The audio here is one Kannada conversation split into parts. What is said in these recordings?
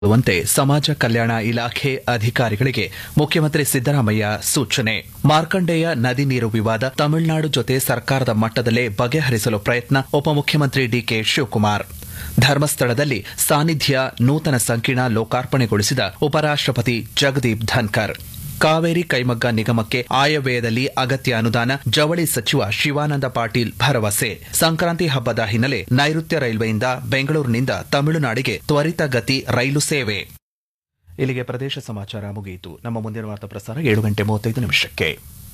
ವಂತೆ ಸಮಾಜ ಕಲ್ಯಾಣ ಇಲಾಖೆ ಅಧಿಕಾರಿಗಳಿಗೆ ಮುಖ್ಯಮಂತ್ರಿ ಸಿದ್ದರಾಮಯ್ಯ ಸೂಚನೆ ಮಾರ್ಕಂಡೇಯ ನದಿ ನೀರು ವಿವಾದ ತಮಿಳುನಾಡು ಜೊತೆ ಸರ್ಕಾರದ ಮಟ್ಟದಲ್ಲೇ ಬಗೆಹರಿಸಲು ಪ್ರಯತ್ನ ಉಪಮುಖ್ಯಮಂತ್ರಿ ಡಿಕೆ ಶಿವಕುಮಾರ್ ಧರ್ಮಸ್ಥಳದಲ್ಲಿ ಸಾನ್ನಿಧ್ಯ ನೂತನ ಸಂಕೀರ್ಣ ಲೋಕಾರ್ಪಣೆಗೊಳಿಸಿದ ಉಪರಾಷ್ಟಪತಿ ಜಗದೀಪ್ ಧನ್ಕರ್ ಕಾವೇರಿ ಕೈಮಗ್ಗ ನಿಗಮಕ್ಕೆ ಆಯವ್ಯಯದಲ್ಲಿ ಅಗತ್ಯ ಅನುದಾನ ಜವಳಿ ಸಚಿವ ಶಿವಾನಂದ ಪಾಟೀಲ್ ಭರವಸೆ ಸಂಕ್ರಾಂತಿ ಹಬ್ಬದ ಹಿನ್ನೆಲೆ ನೈಋತ್ಯ ರೈಲ್ವೆಯಿಂದ ಬೆಂಗಳೂರಿನಿಂದ ತಮಿಳುನಾಡಿಗೆ ತ್ವರಿತಗತಿ ರೈಲು ಸೇವೆ ಇಲ್ಲಿಗೆ ಪ್ರದೇಶ ಸಮಾಚಾರ ಮುಗಿಯಿತು ನಮ್ಮ ಮುಂದಿನ ವಾರ್ತಾ ಪ್ರಸಾರ ಏಳು ಗಂಟೆ ಮೂವತ್ತೈದು ನಿಮಿಷಕ್ಕೆ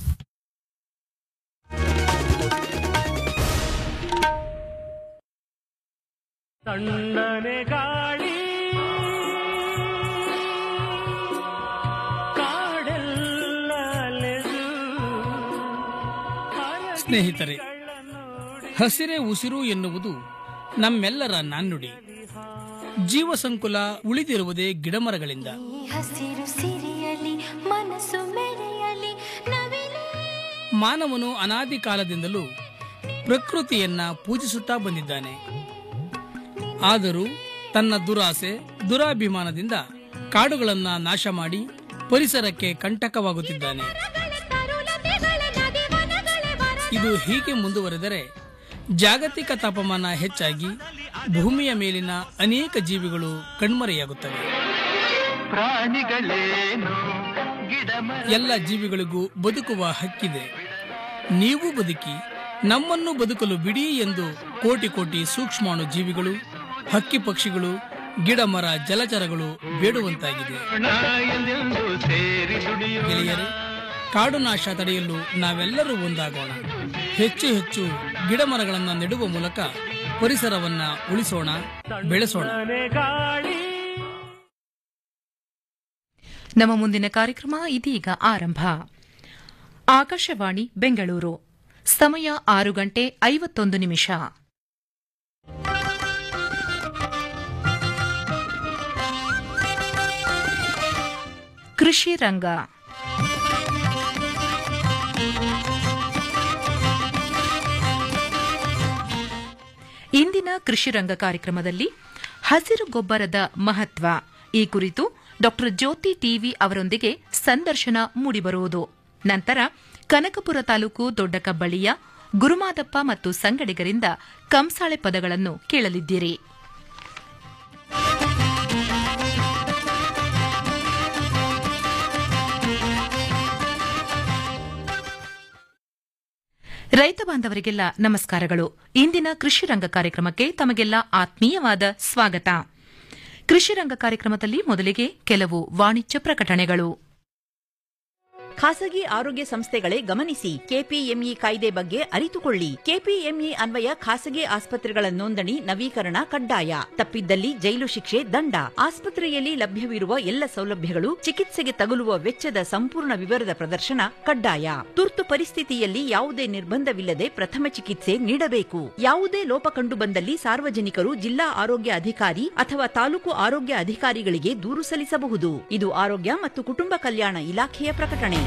ತಣ್ಣನೆ ಗಾಳಿ ಕಾಡೆಲ್ಲ ಅಲೆದು ಸ್ನೇಹಿತರೆ ಹಸಿರೇ ಉಸಿರು ಎನ್ನುವುದು ನಮ್ಮೆಲ್ಲರ ನಾಣ್ಣುಡಿ ಜೀವ ಸಂಕುಲ ಉಳಿದಿರುವುದೇ ಗಿಡಮರಗಳಿಂದ ಈ ಹಸಿರು ಸಿರಿಯಲಿ ಮನಸ್ಸು ಮೆರೆಯಲಿ ನವಿಲೇ ಮಾನವನು ಅನಾದಿ ಕಾಲದಿಂದಲೂ ಪ್ರಕೃತಿಯನ್ನ ಪೂಜಿಸುತ್ತಾ ಬಂದಿದ್ದಾನೆ ಆದರೂ ತನ್ನ ದುರಾಸೆ ದುರಾಭಿಮಾನದಿಂದ ಕಾಡುಗಳನ್ನ ನಾಶ ಮಾಡಿ ಪರಿಸರಕ್ಕೆ ಕಂಟಕವಾಗುತ್ತಿದ್ದಾನೆ ಇದು ಹೀಗೆ ಮುಂದುವರೆದರೆ ಜಾಗತಿಕ ತಾಪಮಾನ ಹೆಚ್ಚಾಗಿ ಭೂಮಿಯ ಮೇಲಿನ ಅನೇಕ ಜೀವಿಗಳು ಕಣ್ಮರೆಯಾಗುತ್ತವೆ ಪ್ರಾಣಿಗಳೇನು ಗಿಡ ಎಲ್ಲ ಜೀವಿಗಳಿಗೂ ಬದುಕುವ ಹಕ್ಕಿದೆ ನೀವು ಬದುಕಿ ನಮ್ಮನ್ನು ಬದುಕಲು ಬಿಡಿ ಎಂದು ಕೋಟಿ ಕೋಟಿ ಸೂಕ್ಷ್ಮಾಣು ಜೀವಿಗಳು ಹಕ್ಕಿ ಪಕ್ಷಿಗಳು ಗಿಡ ಮರ ಜಲಚರಗಳು ಬೇಡುವಂತಾಗಿದೆ ಮರಎಂದೆಂದು ಸೇರಿ ದುಡಿಯೋ ಗೆಳೆಯರೆ ಕಾಡು ನಾಶ ತಡೆಯಲು ನಾವೆಲ್ಲರೂ ಒಂದಾಗೋಣ ಹೆಚ್ಚು ಹೆಚ್ಚು ಗಿಡ ಮರಗಳನ್ನು ನೆಡುವ ಮೂಲಕ ಪರಿಸರವನ್ನ ಉಳಿಸೋಣ ಬೆಳೆಸೋಣ ತಣ್ಣನೆ ಗಾಳಿ ನಮ್ಮ ಮುಂದಿನ ಕಾರ್ಯಕ್ರಮ ಇದೀಗ ಆರಂಭ ಆಕಾಶವಾಣಿ ಬೆಂಗಳೂರು ಸಮಯ ಆರು ಗಂಟೆ ಐವತ್ತೊಂದು ನಿಮಿಷ ಕೃಷಿ ರಂಗ ಇಂದಿನ ಕೃಷಿ ರಂಗ ಕಾರ್ಯಕ್ರಮದಲ್ಲಿ ಹಸಿರು ಗೊಬ್ಬರದ ಮಹತ್ವ ಈ ಕುರಿತು ಡಾ ಜ್ಯೋತಿ ಟಿವಿ ಅವರೊಂದಿಗೆ ಸಂದರ್ಶನ ಮೂಡಿಬರುವುದು ನಂತರ ಕನಕಪುರ ತಾಲೂಕು ದೊಡ್ಡ ಕಬ್ಬಳ್ಳಿಯ ಗುರುಮಾದಪ್ಪ ಮತ್ತು ಸಂಗಡಿಗರಿಂದ ಕಂಸಾಳೆ ಪದಗಳನ್ನು ಕೇಳಲಿದ್ದೀರಿ ರೈತ ಬಾಂಧವರಿಗೆಲ್ಲ ನಮಸ್ಕಾರಗಳು ಇಂದಿನ ಕೃಷಿ ರಂಗ ಕಾರ್ಯಕ್ರಮಕ್ಕೆ ತಮಗೆಲ್ಲ ಆತ್ಮೀಯವಾದ ಸ್ವಾಗತ ಕೃಷಿ ರಂಗ ಕಾರ್ಯಕ್ರಮದಲ್ಲಿ ಮೊದಲಿಗೆ ಕೆಲವು ವಾಣಿಜ್ಯ ಪ್ರಕಟಣೆಗಳು ಖಾಸಗಿ ಆರೋಗ್ಯ ಸಂಸ್ಥೆಗಳೇ ಗಮನಿಸಿ ಕೆಪಿಎಂಇ ಕಾಯ್ದೆ ಬಗ್ಗೆ ಅರಿತುಕೊಳ್ಳಿ ಕೆಪಿಎಂಇ ಅನ್ವಯ ಖಾಸಗಿ ಆಸ್ಪತ್ರೆಗಳ ನೋಂದಣಿ ನವೀಕರಣ ಕಡ್ಡಾಯ ತಪ್ಪಿದ್ದಲ್ಲಿ ಜೈಲು ಶಿಕ್ಷೆ ದಂಡ ಆಸ್ಪತ್ರೆಯಲ್ಲಿ ಲಭ್ಯವಿರುವ ಎಲ್ಲ ಸೌಲಭ್ಯಗಳು ಚಿಕಿತ್ಸೆಗೆ ತಗುಲುವ ವೆಚ್ಚದ ಸಂಪೂರ್ಣ ವಿವರದ ಪ್ರದರ್ಶನ ಕಡ್ಡಾಯ ತುರ್ತು ಪರಿಸ್ಥಿತಿಯಲ್ಲಿ ಯಾವುದೇ ನಿರ್ಬಂಧವಿಲ್ಲದೆ ಪ್ರಥಮ ಚಿಕಿತ್ಸೆ ನೀಡಬೇಕು ಯಾವುದೇ ಲೋಪ ಕಂಡು ಬಂದಲ್ಲಿ ಸಾರ್ವಜನಿಕರು ಜಿಲ್ಲಾ ಆರೋಗ್ಯ ಅಧಿಕಾರಿ ಅಥವಾ ತಾಲೂಕು ಆರೋಗ್ಯ ಅಧಿಕಾರಿಗಳಿಗೆ ದೂರು ಸಲ್ಲಿಸಬಹುದು ಇದು ಆರೋಗ್ಯ ಮತ್ತು ಕುಟುಂಬ ಕಲ್ಯಾಣ ಇಲಾಖೆಯ ಪ್ರಕಟಣೆ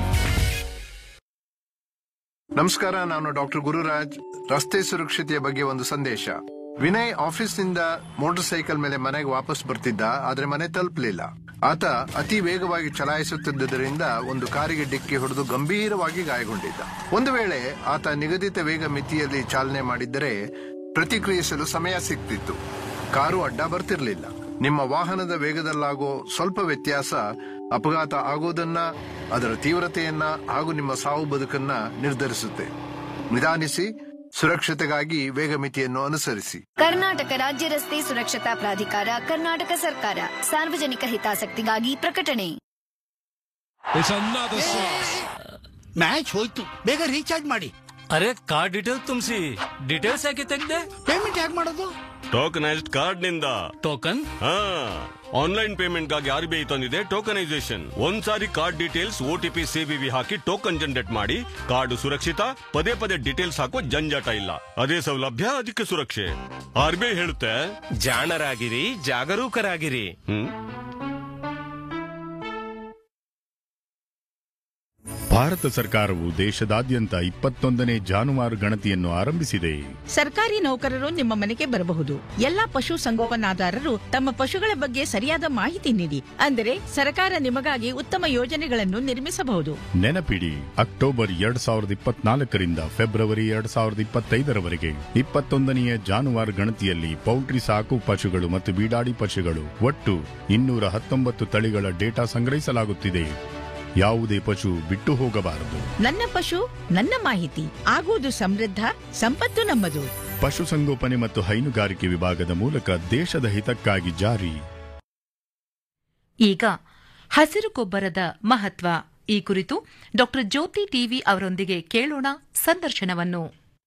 ನಮಸ್ಕಾರ ನಾನು ಡಾಕ್ಟರ್ ಗುರುರಾಜ್ ರಸ್ತೆ ಸುರಕ್ಷತೆಯ ಬಗ್ಗೆ ಒಂದು ಸಂದೇಶ ವಿನಯ್ ಆಫೀಸ್ನಿಂದ ಮೋಟಾರ್ ಸೈಕಲ್ ಮೇಲೆ ಮನೆಗೆ ವಾಪಸ್ ಬರ್ತಿದ್ದ ಆದ್ರೆ ಮನೆ ತಲುಪಲಿಲ್ಲ ಆತ ಅತಿ ವೇಗವಾಗಿ ಚಲಾಯಿಸುತ್ತಿದ್ದರಿಂದ ಒಂದು ಕಾರಿಗೆ ಡಿಕ್ಕಿ ಹೊಡೆದು ಗಂಭೀರವಾಗಿ ಗಾಯಗೊಂಡಿದ್ದ ಒಂದು ವೇಳೆ ಆತ ನಿಗದಿತ ವೇಗ ಮಿತಿಯಲ್ಲಿ ಚಾಲನೆ ಮಾಡಿದ್ದರೆ ಪ್ರತಿಕ್ರಿಯಿಸಲು ಸಮಯ ಸಿಗ್ತಿತ್ತು ಕಾರು ಅಡ್ಡ ಬರ್ತಿರ್ಲಿಲ್ಲ ನಿಮ್ಮ ವಾಹನದ ವೇಗದಲ್ಲಾಗೋ ಸ್ವಲ್ಪ ವ್ಯತ್ಯಾಸ ಅಪಘಾತ ಆಗೋದನ್ನ ಅದರ ತೀವ್ರತೆಯನ್ನ ಹಾಗೂ ನಿಮ್ಮ ಸಾವು ಬದುಕನ್ನ ನಿರ್ಧರಿಸುತ್ತೆ ನಿಧಾನಿಸಿ ಸುರಕ್ಷತೆಗಾಗಿ ವೇಗ ಮಿತಿಯನ್ನು ಅನುಸರಿಸಿ ಕರ್ನಾಟಕ ರಾಜ್ಯ ರಸ್ತೆ ಸುರಕ್ಷತಾ ಪ್ರಾಧಿಕಾರ ಕರ್ನಾಟಕ ಸರ್ಕಾರ ಸಾರ್ವಜನಿಕ ಹಿತಾಸಕ್ತಿಗಾಗಿ ಪ್ರಕಟಣೆ ಮ್ಯಾಚ್ ಹೋಯ್ತು ಬೇಗ ರೀಚಾರ್ಜ್ ಮಾಡಿ ಅರೆ ಕಾರ್ಡ್ ಡೀಟೇಲ್ಸ್ ತುಂಬಿಸಿ ಡೀಟೇಲ್ಸ್ ಯಾಕೆ ತೆಗ್ದೆ ಪೇಮೆಂಟ್ ಹೇಗೆ ಮಾಡೋದು ಟೋಕನೈಸ್ಡ್ ಕಾರ್ಡ್ ನಿಂದ ಟೋಕನ್ ಹಾ ಆನ್ಲೈನ್ ಪೇಮೆಂಟ್ ಗಾಗಿ ಆರ್ ಬಿ ಐ ತಂದಿದೆ ಟೋಕನೈಸೇಷನ್ ಒಂದ್ಸಾರಿ ಕಾರ್ಡ್ ಡೀಟೇಲ್ಸ್ ಓಟಿಪಿ ಸಿಬಿವಿ ಹಾಕಿ ಟೋಕನ್ ಜನರೇಟ್ ಮಾಡಿ ಕಾರ್ಡ್ ಸುರಕ್ಷಿತ ಪದೇ ಪದೇ ಡೀಟೇಲ್ಸ್ ಹಾಕೋ ಜಂಜಾಟ ಇಲ್ಲ ಅದೇ ಸೌಲಭ್ಯ ಅದಕ್ಕೆ ಸುರಕ್ಷೆ ಆರ್ ಬಿ ಐ ಹೇಳುತ್ತೆ ಜಾಣರಾಗಿರಿ ಜಾಗರೂಕರಾಗಿರಿ ಹ್ಮ್ ಭಾರತ ಸರ್ಕಾರವು ದೇಶದಾದ್ಯಂತ ಇಪ್ಪತ್ತೊಂದನೇ ಜಾನುವಾರು ಗಣತಿಯನ್ನು ಆರಂಭಿಸಿದೆ ಸರ್ಕಾರಿ ನೌಕರರು ನಿಮ್ಮ ಮನೆಗೆ ಬರಬಹುದು ಎಲ್ಲಾ ಪಶು ಸಂಗೋಪನಾದಾರರು ತಮ್ಮ ಪಶುಗಳ ಬಗ್ಗೆ ಸರಿಯಾದ ಮಾಹಿತಿ ನೀಡಿ ಅಂದರೆ ಸರ್ಕಾರ ನಿಮಗಾಗಿ ಉತ್ತಮ ಯೋಜನೆಗಳನ್ನು ನಿರ್ಮಿಸಬಹುದು ನೆನಪಿಡಿ ಅಕ್ಟೋಬರ್ ಎರಡ್ ಸಾವಿರದ ಇಪ್ಪತ್ನಾಲ್ಕರಿಂದ ಫೆಬ್ರವರಿ ಎರಡ್ ಸಾವಿರದ ಇಪ್ಪತ್ತೈದರವರೆಗೆ ಇಪ್ಪತ್ತೊಂದನೆಯ ಜಾನುವಾರು ಗಣತಿಯಲ್ಲಿ ಪೌಲ್ಟ್ರಿ ಸಾಕು ಪಶುಗಳು ಮತ್ತು ಬೀಡಾಡಿ ಪಶುಗಳು ಒಟ್ಟು ಇನ್ನೂರ ಹತ್ತೊಂಬತ್ತು ತಳಿಗಳ ಡೇಟಾ ಸಂಗ್ರಹಿಸಲಾಗುತ್ತಿದೆ ಯಾವುದೇ ಪಶು ಬಿಟ್ಟು ಹೋಗಬಾರದು ನನ್ನ ಪಶು ನನ್ನ ಮಾಹಿತಿ ಆಗುವುದು ಸಮೃದ್ಧ ಸಂಪತ್ತು ನಮ್ಮದು ಪಶುಸಂಗೋಪನೆ ಮತ್ತು ಹೈನುಗಾರಿಕೆ ವಿಭಾಗದ ಮೂಲಕ ದೇಶದ ಹಿತಕ್ಕಾಗಿ ಜಾರಿ ಈಗ ಹಸಿರು ಗೊಬ್ಬರದ ಮಹತ್ವ ಈ ಕುರಿತು ಡಾಕ್ಟರ್ ಜ್ಯೋತಿ ಟಿವಿ ಅವರೊಂದಿಗೆ ಕೇಳೋಣ ಸಂದರ್ಶನವನ್ನು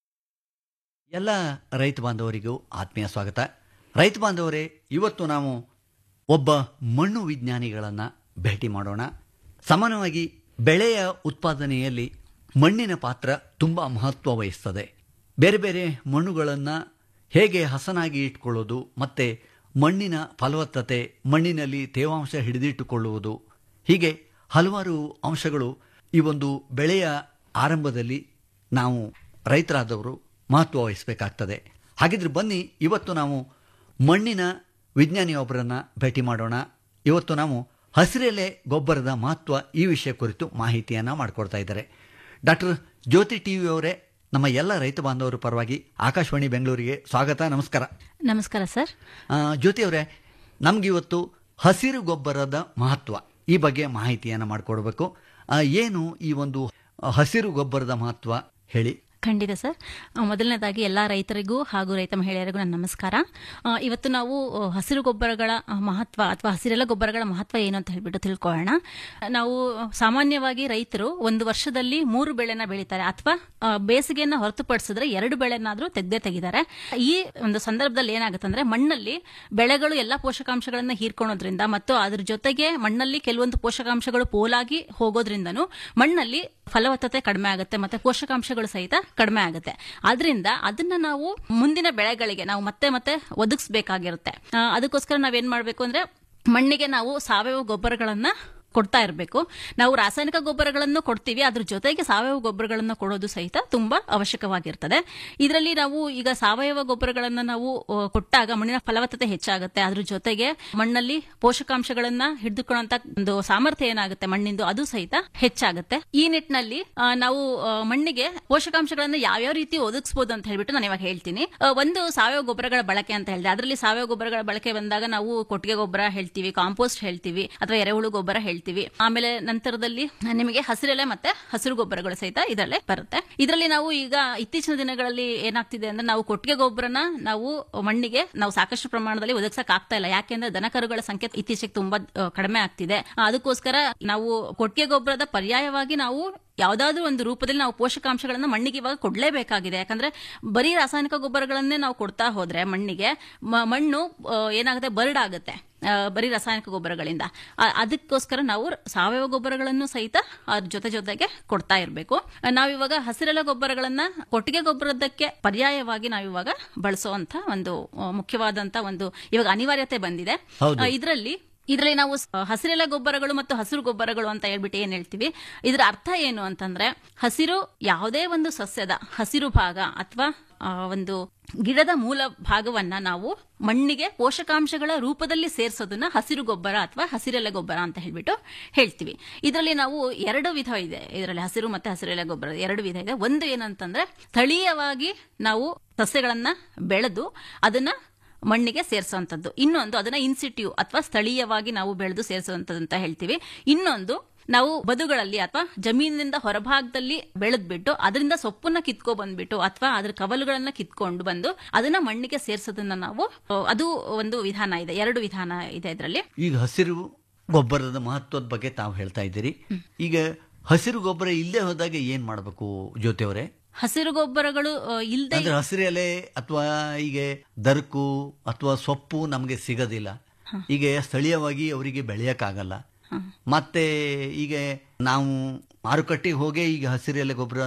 ಎಲ್ಲ ರೈತ ಬಾಂಧವರಿಗೂ ಆತ್ಮೀಯ ಸ್ವಾಗತ ರೈತ ಬಾಂಧವರೇ ಇವತ್ತು ನಾವು ಒಬ್ಬ ಮಣ್ಣು ವಿಜ್ಞಾನಿಗಳನ್ನು ಭೇಟಿ ಮಾಡೋಣ ಸಾಮಾನ್ಯವಾಗಿ ಬೆಳೆಯ ಉತ್ಪಾದನೆಯಲ್ಲಿ ಮಣ್ಣಿನ ಪಾತ್ರ ತುಂಬ ಮಹತ್ವ ವಹಿಸ್ತದೆ ಬೇರೆ ಬೇರೆ ಮಣ್ಣುಗಳನ್ನು ಹೇಗೆ ಹಸನಾಗಿ ಇಟ್ಕೊಳ್ಳೋದು ಮತ್ತು ಮಣ್ಣಿನ ಫಲವತ್ತತೆ ಮಣ್ಣಿನಲ್ಲಿ ತೇವಾಂಶ ಹಿಡಿದಿಟ್ಟುಕೊಳ್ಳುವುದು ಹೀಗೆ ಹಲವಾರು ಅಂಶಗಳು ಈ ಒಂದು ಬೆಳೆಯ ಆರಂಭದಲ್ಲಿ ನಾವು ರೈತರಾದವರು ಮಹತ್ವ ವಹಿಸಬೇಕಾಗ್ತದೆ ಹಾಗಿದ್ರೆ ಬನ್ನಿ ಇವತ್ತು ನಾವು ಮಣ್ಣಿನ ವಿಜ್ಞಾನಿಯೊಬ್ಬರನ್ನು ಭೇಟಿ ಮಾಡೋಣ ಇವತ್ತು ನಾವು ಹಸಿರೆಲೆ ಗೊಬ್ಬರದ ಮಹತ್ವ ಈ ವಿಷಯ ಕುರಿತು ಮಾಹಿತಿಯನ್ನು ಮಾಡಿಕೊಡ್ತಾ ಇದ್ದಾರೆ ಡಾಕ್ಟರ್ ಜ್ಯೋತಿ ಟಿ ವಿ ಅವರೇ ನಮ್ಮ ಎಲ್ಲ ರೈತ ಬಾಂಧವರ ಪರವಾಗಿ ಆಕಾಶವಾಣಿ ಬೆಂಗಳೂರಿಗೆ ಸ್ವಾಗತ ನಮಸ್ಕಾರ ನಮಸ್ಕಾರ ಸರ್ ಆ, ಜ್ಯೋತಿ ಅವರೇ ನಮಗಿವತ್ತು ಹಸಿರು ಗೊಬ್ಬರದ ಮಹತ್ವ ಈ ಬಗ್ಗೆ ಮಾಹಿತಿಯನ್ನು ಮಾಡಿಕೊಡ್ಬೇಕು ಆ, ಏನು ಈ ಒಂದು ಹಸಿರು ಗೊಬ್ಬರದ ಮಹತ್ವ ಹೇಳಿ ಖಂಡಿತ ಸರ್ ಆ, ಮೊದಲನೇದಾಗಿ ಎಲ್ಲ ರೈತರಿಗೂ ಹಾಗೂ ರೈತ ಮಹಿಳೆಯರಿಗೂ ನನ್ನ ನಮಸ್ಕಾರ ಆ, ಇವತ್ತು ನಾವು ಆ, ಹಸಿರು ಗೊಬ್ಬರಗಳ ಆ, ಮಹತ್ವ ಅಥವಾ ಹಸಿರೆಲ್ಲ ಗೊಬ್ಬರಗಳ ಮಹತ್ವ ಏನು ಅಂತ ಹೇಳ್ಬಿಟ್ಟು ತಿಳ್ಕೊಳ್ಳೋಣ ನಾವು ಸಾಮಾನ್ಯವಾಗಿ ರೈತರು ಒಂದು ವರ್ಷದಲ್ಲಿ ಮೂರು ಬೆಳೆನ ಬೆಳೀತಾರೆ ಅಥವಾ ಆ, ಬೇಸಿಗೆಯನ್ನ ಹೊರತುಪಡಿಸಿದ್ರೆ ಎರಡು ಬೆಳೆನಾದ್ರೂ ತೆಗ್ದೇ ತೆಗಿತಾರೆ ಈ ಒಂದು ಸಂದರ್ಭದಲ್ಲಿ ಏನಾಗುತ್ತೆ ಅಂದ್ರೆ ಮಣ್ಣಲ್ಲಿ ಬೆಳೆಗಳು ಎಲ್ಲ ಪೋಷಕಾಂಶಗಳನ್ನ ಹೀರ್ಕೊಳೋದ್ರಿಂದ ಮತ್ತು ಅದ್ರ ಜೊತೆಗೆ ಮಣ್ಣಲ್ಲಿ ಕೆಲವೊಂದು ಪೋಷಕಾಂಶಗಳು ಪೋಲಾಗಿ ಹೋಗೋದ್ರಿಂದನೂ ಮಣ್ಣಲ್ಲಿ ಫಲವತ್ತತೆ ಕಡಿಮೆ ಆಗುತ್ತೆ ಮತ್ತೆ ಪೋಷಕಾಂಶಗಳು ಸಹಿತ ಕಡಿಮೆ ಆಗುತ್ತೆ ಆದ್ರಿಂದ ಅದನ್ನ ನಾವು ಮುಂದಿನ ಬೆಳೆಗಳಿಗೆ ನಾವು ಮತ್ತೆ ಮತ್ತೆ ಒದಗಿಸ್ಬೇಕಾಗಿರುತ್ತೆ ಆ, ಅದಕ್ಕೋಸ್ಕರ ನಾವೇನ್ ಮಾಡ್ಬೇಕು ಅಂದ್ರೆ ಮಣ್ಣಿಗೆ ನಾವು ಸಾವಯವ ಗೊಬ್ಬರಗಳನ್ನ ಕೊಡ್ತಾ ಇರಬೇಕು ನಾವು ರಾಸಾಯನಿಕ ಗೊಬ್ಬರಗಳನ್ನು ಕೊಡ್ತೀವಿ ಅದ್ರ ಜೊತೆಗೆ ಸಾವಯವ ಗೊಬ್ಬರಗಳನ್ನು ಕೊಡೋದು ಸಹಿತ ತುಂಬಾ ಅವಶ್ಯಕವಾಗಿರ್ತದೆ ಇದರಲ್ಲಿ ನಾವು ಈಗ ಸಾವಯವ ಗೊಬ್ಬರಗಳನ್ನ ನಾವು ಆ, ಕೊಟ್ಟಾಗ ಮಣ್ಣಿನ ಫಲವತ್ತತೆ ಹೆಚ್ಚಾಗುತ್ತೆ ಅದ್ರ ಜೊತೆಗೆ ಮಣ್ಣಲ್ಲಿ ಪೋಷಕಾಂಶಗಳನ್ನ ಹಿಡಿದುಕೊಳ್ಳುವಂತ ಒಂದು ಸಾಮರ್ಥ್ಯ ಏನಾಗುತ್ತೆ ಮಣ್ಣಿಂದು ಅದು ಸಹಿತ ಹೆಚ್ಚಾಗುತ್ತೆ ಈ ನಿಟ್ಟಿನಲ್ಲಿ ಆ, ನಾವು ಆ, ಮಣ್ಣಿಗೆ ಪೋಷಕಾಂಶಗಳನ್ನ ಯಾವ್ಯಾವ ರೀತಿ ಒದಗಿಸಬಹುದು ಅಂತ ಹೇಳ್ಬಿಟ್ಟು ನಾನು ಇವಾಗ ಹೇಳ್ತೀನಿ ಆ, ಒಂದು ಸಾವಯವ ಗೊಬ್ಬರಗಳ ಬಳಕೆ ಅಂತ ಹೇಳಿದೆ ಅದರಲ್ಲಿ ಸಾವಯವ ಗೊಬ್ಬರಗಳ ಬಳಕೆ ಬಂದಾಗ ನಾವು ಕೊಟ್ಟಿಗೆ ಗೊಬ್ಬರ ಹೇಳ್ತೀವಿ ಕಾಂಪೋಸ್ಟ್ ಹೇಳ್ತೀವಿ ಅಥವಾ ಎರೆಹುಳು ಗೊಬ್ಬರ ಹೇಳ್ತೀವಿ ಆಮೇಲೆ ನಂತರದಲ್ಲಿ ನಿಮಗೆ ಹಸಿರೆಲೆ ಮತ್ತೆ ಹಸಿರು ಗೊಬ್ಬರಗಳು ಸಹಿತ ಇದರಲ್ಲೇ ಬರುತ್ತೆ ಇದರಲ್ಲಿ ನಾವು ಈಗ ಇತ್ತೀಚಿನ ದಿನಗಳಲ್ಲಿ ಏನಾಗ್ತಿದೆ ಅಂದ್ರೆ ನಾವು ಕೊಟ್ಟಿಗೆ ಗೊಬ್ಬರನ ನಾವು ಮಣ್ಣಿಗೆ ನಾವು ಸಾಕಷ್ಟು ಪ್ರಮಾಣದಲ್ಲಿ ಒದಗಿಸಕ್ ಆಗ್ತಾ ಇಲ್ಲ ಯಾಕೆಂದ್ರೆ ದನಕರುಗಳ ಸಂಖ್ಯೆ ಇತ್ತೀಚೆಗೆ ತುಂಬಾ ಆ, ಕಡಿಮೆ ಆಗ್ತಿದೆ ಆ, ಅದಕ್ಕೋಸ್ಕರ ನಾವು ಕೊಟ್ಟಿಗೆ ಗೊಬ್ಬರದ ಪರ್ಯಾಯವಾಗಿ ನಾವು ಯಾವ್ದಾದ್ರು ಒಂದು ರೂಪದಲ್ಲಿ ನಾವು ಪೋಷಕಾಂಶಗಳನ್ನ ಮಣ್ಣಿಗೆ ಇವಾಗ ಕೊಡ್ಲೇಬೇಕಾಗಿದೆ ಯಾಕಂದ್ರೆ ಬರೀ ರಾಸಾಯನಿಕ ಗೊಬ್ಬರಗಳನ್ನೇ ನಾವು ಕೊಡ್ತಾ ಹೋದ್ರೆ ಮಣ್ಣಿಗೆ ಮ- ಮಣ್ಣು ಆ, ಏನಾಗುತ್ತೆ ಬರ್ಡ್ ಆಗುತ್ತೆ ಆ, ಬರೀ ರಾಸಾಯನಿಕ ಗೊಬ್ಬರಗಳಿಂದ ಆ, ಅದಕ್ಕೋಸ್ಕರ ನಾವು ಸಾವಯವ ಗೊಬ್ಬರಗಳನ್ನು ಸಹಿತ ಅದ್ರ ಜೊತೆ ಜೊತೆಗೆ ಕೊಡ್ತಾ ಇರಬೇಕು ನಾವಿವಾಗ ಹಸಿರೆಲೆ ಗೊಬ್ಬರಗಳನ್ನ ಕೊಟ್ಟಿಗೆ ಗೊಬ್ಬರದಕ್ಕೆ ಪರ್ಯಾಯವಾಗಿ ನಾವಿವಾಗ ಬಳಸುವಂತ ಒಂದು ಆ, ಮುಖ್ಯವಾದಂತ ಒಂದು ಇವಾಗ ಅನಿವಾರ್ಯತೆ ಬಂದಿದೆ ಹೌದು. ಇದರಲ್ಲಿ ಇದರಲ್ಲಿ ನಾವು ಸ- ಹಸಿರೆಲೆ ಗೊಬ್ಬರಗಳು ಮತ್ತು ಹಸಿರು ಗೊಬ್ಬರಗಳು ಅಂತ ಹೇಳ್ಬಿಟ್ಟು ಏನ್ ಹೇಳ್ತೀವಿ ಇದರ ಅರ್ಥ ಏನು ಅಂತಂದ್ರೆ ಹಸಿರು ಯಾವುದೇ ಒಂದು ಸಸ್ಯದ ಹಸಿರು ಭಾಗ ಅಥವಾ ಒಂದು ಗಿಡದ ಮೂಲ ಭಾಗವನ್ನ ನಾವು ಮಣ್ಣಿಗೆ ಪೋಷಕಾಂಶಗಳ ರೂಪದಲ್ಲಿ ಸೇರಿಸೋದನ್ನ ಹಸಿರು ಗೊಬ್ಬರ ಅಥವಾ ಹಸಿರೆಲೆ ಗೊಬ್ಬರ ಅಂತ ಹೇಳ್ಬಿಟ್ಟು ಹೇಳ್ತೀವಿ ಇದರಲ್ಲಿ ನಾವು ಎರಡು ವಿಧ ಇದೆ ಇದರಲ್ಲಿ ಹಸಿರು ಮತ್ತೆ ಹಸಿರೆಲೆ ಗೊಬ್ಬರ ಎರಡು ವಿಧ ಇದೆ ಒಂದು ಏನಂತಂದ್ರೆ ಸ್ಥಳೀಯವಾಗಿ ನಾವು ಸಸ್ಯಗಳನ್ನ ಬೆಳೆದು ಅದನ್ನ ಮಣ್ಣಿಗೆ ಸೇರಿಸುವಂಥದ್ದು ಇನ್ನೊಂದು ಅದನ್ನ ಇನ್ಸಿಟ್ಯೂ ಅಥವಾ ಸ್ಥಳೀಯವಾಗಿ ನಾವು ಬೆಳೆದು ಸೇರಿಸುವಂಥದ್ದು ಅಂತ ಹೇಳ್ತೀವಿ ಇನ್ನೊಂದು ನಾವು ಬದುಗಳಲ್ಲಿ ಅಥವಾ ಜಮೀನಿನಿಂದ ಹೊರಭಾಗದಲ್ಲಿ ಬೆಳೆದ್ಬಿಟ್ಟು ಅದರಿಂದ ಸೊಪ್ಪನ್ನ ಕಿತ್ಕೊ ಬಂದ್ಬಿಟ್ಟು ಅಥವಾ ಅದ್ರ ಕವಲುಗಳನ್ನ ಕಿತ್ಕೊಂಡು ಬಂದು ಅದನ್ನ ಮಣ್ಣಿಗೆ ಸೇರಿಸೋದನ್ನ ನಾವು ಆ, ಅದು ಒಂದು ವಿಧಾನ ಇದೆ ಎರಡು ವಿಧಾನ ಇದೆ ಇದರಲ್ಲಿ ಈಗ ಹಸಿರು ಗೊಬ್ಬರದ ಮಹತ್ವದ ಬಗ್ಗೆ ತಾವು ಹೇಳ್ತಾ ಇದ್ದೀರಿ ಈಗ ಹಸಿರು ಗೊಬ್ಬರ ಇಲ್ಲದೆ ಹೋದಾಗ ಏನ್ ಮಾಡಬೇಕು ಜ್ಯೋತಿ ಅವರೇ ಹಸಿರು ಗೊಬ್ಬರಗಳು ಆ, ಇಲ್ದೆ ಅಂದ್ರೆ ಹಸಿರೆಲೆ ಅಥವಾ ಈಗ ದರ್ಕು ಅಥವಾ ಸೊಪ್ಪು ನಮಗೆ ಸಿಗೋದಿಲ್ಲ ಈಗ ಸ್ಥಳೀಯವಾಗಿ ಅವರಿಗೆ ಬೆಳೆಯಕ್ಕಾಗಲ್ಲ ಮತ್ತೆ ಈಗ ನಾವು ಮಾರುಕಟ್ಟೆಗೆ ಹೋಗಿ ಈಗ ಹಸಿರೆಲೆ ಗೊಬ್ಬರನ ಅಥವಾ